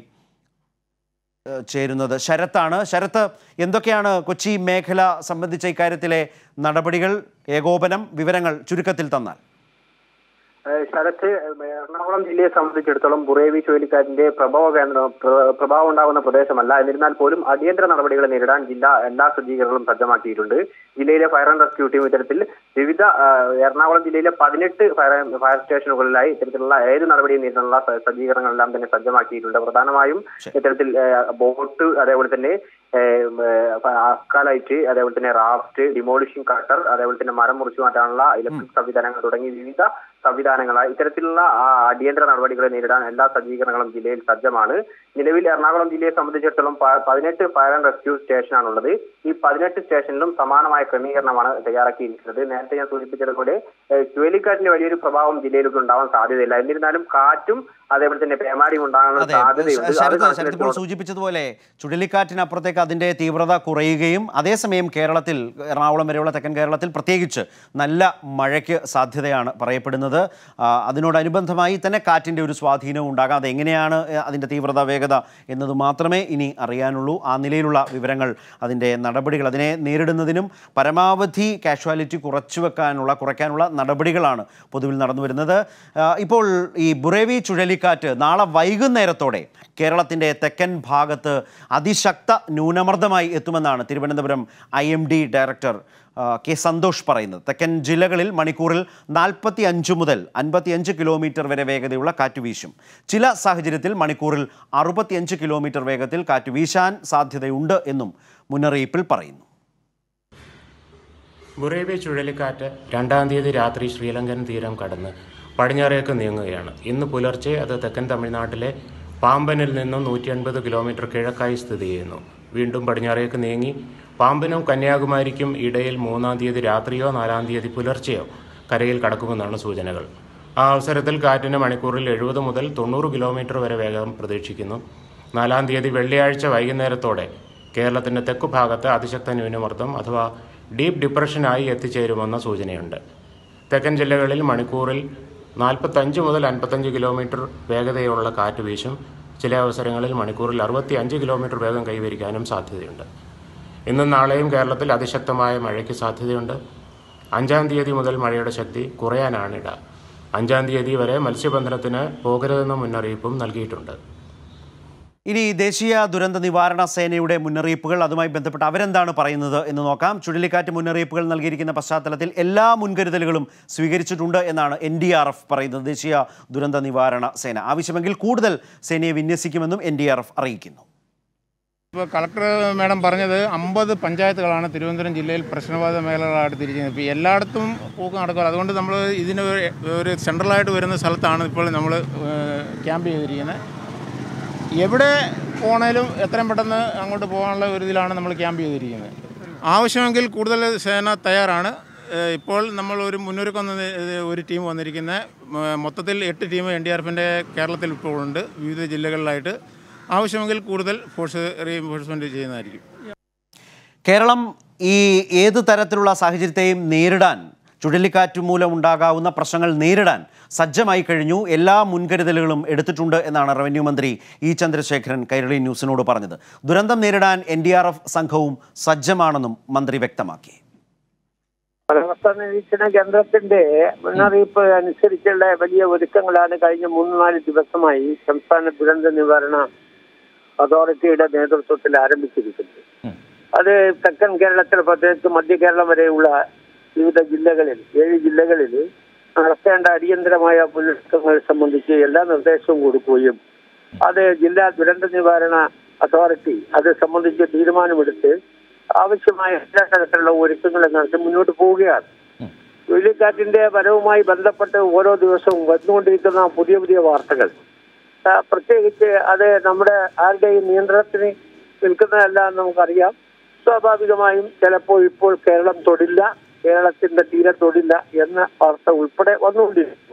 ഏഹ്, ചേരുന്നത് ശരത്താണ് ശരത്ത് എന്തൊക്കെയാണ് കൊച്ചി മേഖല സംബന്ധിച്ച ഇക്കാര്യത്തിലെ നടപടികൾ ഏകോപനം വിവരങ്ങൾ ചുരുക്കത്തിൽ തന്നാൽ ഏഹ് ശരത്ത് എറണാകുളം ജില്ലയെ സംബന്ധിച്ചിടത്തോളം ബുറേവി ചുഴലിക്കാറ്റിന്റെ പ്രഭവ കേന്ദ്ര പ്ര- പ്രഭാവം ഉണ്ടാകുന്ന പ്രദേശമല്ല എന്നിരുന്നാൽ പോലും അടിയന്തര നടപടികളെ നേരിടാൻ ജില്ല എല്ലാ സജ്ജീകരണങ്ങളും സജ്ജമാക്കിയിട്ടുണ്ട് ജില്ലയിലെ ഫയർ ആൻഡ് റെസ്ക്യൂ ടീം ഇത്തരത്തിൽ വിവിധ ഏഹ്, എറണാകുളം ജില്ലയിലെ പതിനെട്ട് ഫയർ ഫയർ സ്റ്റേഷനുകളിലായി ഇത്തരത്തിലുള്ള ഏത് നടപടിയും നേരിടാനുള്ള സ- സജ്ജീകരണങ്ങളെല്ലാം തന്നെ സജ്ജമാക്കിയിട്ടുണ്ട് പ്രധാനമായും ഇത്തരത്തിൽ ഏഹ്, ബോട്ട് അതേപോലെ തന്നെ ഏഹ്, ഏഹ്, അസ്കാലൈറ്റ് അതേപോലെ തന്നെ റാഫ്റ്റ് ഡിമോളിഷിംഗ് കട്ടർ അതേപോലെ തന്നെ മരം മുറിച്ചു മാറ്റാനുള്ള ഇലക്ട്രിക് സംവിധാനങ്ങൾ തുടങ്ങി വിവിധ സംവിധാനങ്ങളായി ഇത്തരത്തിലുള്ള ആ, അടിയന്തര നടപടികളെ നേരിടാൻ എല്ലാ സജ്ജീകരണങ്ങളും ജില്ലയിൽ സജ്ജമാണ് നിലവിൽ എറണാകുളം ജില്ലയെ സംബന്ധിച്ചിടത്തോളം പ- പതിനെട്ട് ഫയർ ആൻഡ് റെസ്ക്യൂ സ്റ്റേഷനാണുള്ളത് ഈ പതിനെട്ട് സ്റ്റേഷനിലും സമാനമായ ക്രമീകരണമാണ് തയ്യാറാക്കിയിരിക്കുന്നത് നേരത്തെ ഞാൻ സൂചിപ്പിച്ചതുപോലെ ഏഹ്, ചുഴലിക്കാറ്റിന്റെ വലിയൊരു പ്രഭാവം ജില്ലയിലൊക്കെ ഉണ്ടാവാൻ സാധ്യതയില്ല എന്നിരുന്നാലും കാറ്റും അതേപോലെ തന്നെ പേമാരിയും ഉണ്ടാകാനുള്ള അതെ സാധ്യതയുണ്ട് അത് ശരത് ശരത് ഇപ്പോൾ കണക്കിലെടുത്തുകൊണ്ട് സൂചിപ്പിച്ചതുപോലെ ചുഴലിക്കാറ്റിനപ്പുറത്തേക്ക് അതിൻ്റെ തീവ്രത കുറയുകയും അതേസമയം കേരളത്തിൽ എറണാകുളം വരെയുള്ള തെക്കൻ കേരളത്തിൽ പ്രത്യേകിച്ച് നല്ല മഴയ്ക്ക് സാധ്യതയാണ് പറയപ്പെടുന്നത് ആ, അതിനോടനുബന്ധമായി തന്നെ കാറ്റിൻ്റെ ഒരു സ്വാധീനവും ഉണ്ടാകാം അതെങ്ങനെയാണ് ഏഹ്, അതിൻ്റെ തീവ്രത വേഗത എന്നത് മാത്രമേ ഇനി അറിയാനുള്ളൂ ആ നിലയിലുള്ള വിവരങ്ങൾ അതിൻ്റെ നടപടികൾ അതിനെ നേരിടുന്നതിനും പരമാവധി കാഷ്വാലിറ്റി കുറച്ചു വെക്കാനുള്ള കുറയ്ക്കാനുള്ള നടപടികളാണ് പൊതുവിൽ നടന്നു വരുന്നത് ആ, ഇപ്പോൾ ഈ ബുറേവി ചുഴലിക്കാറ്റ് നാളെ വൈകുന്നേരത്തോടെ കേരളത്തിൻ്റെ തെക്കൻ ഭാഗത്ത് അതിശക്ത ന്യൂനമർദ്ദമായി എത്തുമെന്നാണ് Thiruvananthapuram I M D director ആ, കെ സന്തോഷ് പറയുന്നത് തെക്കൻ ജില്ലകളിൽ മണിക്കൂറിൽ നാൽപ്പത്തി അഞ്ച് മുതൽ അൻപത്തിയഞ്ച് കിലോമീറ്റർ വരെ വേഗതയുള്ള കാറ്റ് വീശും ചില സാഹചര്യത്തിൽ മണിക്കൂറിൽ അറുപത്തിയഞ്ച് കിലോമീറ്റർ വേഗത്തിൽ കാറ്റ് വീശാൻ സാധ്യതയുണ്ട് എന്നും മുന്നറിയിപ്പിൽ പറയുന്നു ബുറേവി ചുഴലിക്കാറ്റ് രണ്ടാം തീയതി രാത്രി ശ്രീലങ്കൻ തീരം കടന്ന് പടിഞ്ഞാറേക്ക് നീങ്ങുകയാണ് ഇന്ന് പുലർച്ചെ അത് തെക്കൻ തമിഴ്നാട്ടിലെ പാമ്പനിൽ നിന്നും നൂറ്റി അൻപത് കിലോമീറ്റർ കിഴക്കായി സ്ഥിതി ചെയ്യുന്നു വീണ്ടും പടിഞ്ഞാറേക്ക് നീങ്ങി പാമ്പനും കന്യാകുമാരിക്കും ഇടയിൽ മൂന്നാം തീയതി രാത്രിയോ നാലാം തീയതി പുലർച്ചെയോ കരയിൽ കടക്കുമെന്നാണ് സൂചനകൾ ആ അവസരത്തിൽ കാറ്റിന് മണിക്കൂറിൽ എഴുപത് മുതൽ തൊണ്ണൂറ് കിലോമീറ്റർ വരെ വേഗം പ്രതീക്ഷിക്കുന്നു നാലാം തീയതി വെള്ളിയാഴ്ച വൈകുന്നേരത്തോടെ കേരളത്തിന്റെ തെക്കു ഭാഗത്ത് അതിശക്ത ന്യൂനമർദ്ദം അഥവാ ഡീപ്പ് ഡിപ്രഷനായി എത്തിച്ചേരുമെന്ന സൂചനയുണ്ട് തെക്കൻ ജില്ലകളിൽ മണിക്കൂറിൽ നാൽപ്പത്തഞ്ച് മുതൽ അൻപത്തഞ്ച് കിലോമീറ്റർ വേഗതയുള്ള കാറ്റ് വീശും ചില അവസരങ്ങളിൽ മണിക്കൂറിൽ അറുപത്തി അഞ്ച് കിലോമീറ്റർ വേഗം കൈവരിക്കാനും സാധ്യതയുണ്ട് ഇന്നും നാളെയും കേരളത്തിൽ അതിശക്തമായ മഴയ്ക്ക് സാധ്യതയുണ്ട് അഞ്ചാം തീയതി മുതൽ മഴയുടെ ശക്തി കുറയാനാണിട അഞ്ചാം തീയതി വരെ മത്സ്യബന്ധനത്തിന് പോകരുതെന്ന മുന്നറിയിപ്പും നൽകിയിട്ടുണ്ട് ഇനി ദേശീയ ദുരന്ത നിവാരണ സേനയുടെ മുന്നറിയിപ്പുകൾ അതുമായി ബന്ധപ്പെട്ട് അവരെന്താണ് പറയുന്നത് എന്ന് നോക്കാം ചുഴലിക്കാറ്റ് മുന്നറിയിപ്പുകൾ നൽകിയിരിക്കുന്ന പശ്ചാത്തലത്തിൽ എല്ലാ മുൻകരുതലുകളും സ്വീകരിച്ചിട്ടുണ്ട് എന്നാണ് എൻ ഡി ആർ എഫ് പറയുന്നത് ദേശീയ ദുരന്ത നിവാരണ സേന ആവശ്യമെങ്കിൽ കൂടുതൽ സേനയെ വിന്യസിക്കുമെന്നും എൻ ഡി ആർ എഫ് അറിയിക്കുന്നു ഇപ്പോൾ കളക്ടർ മാഡം പറഞ്ഞത് അമ്പത് പഞ്ചായത്തുകളാണ് തിരുവനന്തപുരം ജില്ലയിൽ പ്രശ്നബാധിത മേഖലകളായിട്ട് തിരിച്ചിരിക്കുന്നത് ഇപ്പോൾ എല്ലായിടത്തും പോക്ക് നടക്കുക അതുകൊണ്ട് നമ്മൾ ഇതിന് ഒരു ഒരു സെൻട്രലായിട്ട് വരുന്ന സ്ഥലത്താണ് ഇപ്പോൾ നമ്മൾ ക്യാമ്പ് ചെയ്തിരിക്കുന്നത് എവിടെ പോണേലും എത്രയും പെട്ടെന്ന് അങ്ങോട്ട് പോകാനുള്ള ഒരു ഇതിലാണ് നമ്മൾ ക്യാമ്പ് ചെയ്തിരിക്കുന്നത് ആവശ്യമെങ്കിൽ കൂടുതൽ സേന തയ്യാറാണ് ഏഹ് ഇപ്പോൾ നമ്മൾ ഒരു മുന്നൊരുക്കം എന്ന ഇത് ഒരു ടീം വന്നിരിക്കുന്നത് മ- മൊത്തത്തിൽ എട്ട് ടീം എൻ ഡി ആർ എഫിൻ്റെ കേരളത്തിൽ ഇപ്പോൾ ഉണ്ട് വിവിധ ജില്ലകളിലായിട്ട് ആവശ്യമെങ്കിൽ കൂടുതൽ ഫോഴ്സ് റീഎൻഫോഴ്സ്മെൻറ്റ് ചെയ്യുന്നതായിരിക്കും കേരളം ഈ ഏത് തരത്തിലുള്ള സാഹചര്യത്തെയും നേരിടാൻ ചുഴലിക്കാറ്റ് മൂലം ഉണ്ടാകാവുന്ന പ്രശ്നങ്ങൾ നേരിടാൻ സജ്ജമായി കഴിഞ്ഞു എല്ലാ മുൻകരുതലുകളും എടുത്തിട്ടുണ്ട് എന്നാണ് റവന്യൂ മന്ത്രി ഇ ചന്ദ്രശേഖരൻ കൈരളി ന്യൂസിനോട് പറഞ്ഞത് ദുരന്തം നേരിടാൻ എൻ ഡി ആർ എഫ് സംഘവും സജ്ജമാണെന്നും മന്ത്രി വ്യക്തമാക്കി കാലാവസ്ഥാ നിരീക്ഷണ കേന്ദ്രത്തിന്റെ മുന്നറിയിപ്പ് അനുസരിച്ചുള്ള വലിയ ഒരുക്കങ്ങളാണ് കഴിഞ്ഞ മൂന്ന് നാല് ദിവസമായി സംസ്ഥാന ദുരന്ത നിവാരണ അതോറിറ്റിയുടെ നേതൃത്വത്തിൽ ആരംഭിച്ചിരിക്കുന്നത് അത് തെക്കൻ കേരളത്തിൽ പ്രത്യേകിച്ച് മധ്യ കേരളം വരെയുള്ള വിവിധ ജില്ലകളിൽ ഏഴ് ജില്ലകളിൽ നടത്തേണ്ട അടിയന്തരമായ മുന്നൊരുക്കങ്ങൾ സംബന്ധിച്ച് എല്ലാ നിർദ്ദേശവും കൊടുക്കുകയും അത് ജില്ലാ ദുരന്ത നിവാരണ അതോറിറ്റി അത് സംബന്ധിച്ച് തീരുമാനമെടുത്ത് ആവശ്യമായ എല്ലാ തരത്തിലുള്ള ഒരുക്കങ്ങളും നടത്തി മുന്നോട്ട് പോവുകയാണ് ചുഴലിക്കാറ്റിന്റെ വരവുമായി ബന്ധപ്പെട്ട് ഓരോ ദിവസവും വന്നുകൊണ്ടിരിക്കുന്ന പുതിയ പുതിയ വാർത്തകൾ ആ, പ്രത്യേകിച്ച് അത് നമ്മുടെ ആരുടെയും നിയന്ത്രണത്തിന് നിൽക്കുന്നതല്ല എന്ന് നമുക്കറിയാം സ്വാഭാവികമായും ചിലപ്പോൾ ഇപ്പോൾ കേരളം തൊടില്ല കേരളത്തിന്റെ തീരെ തൊടില്ല എന്ന വാർത്ത ഉൾപ്പെടെ വന്നുകൊണ്ടിരിക്കും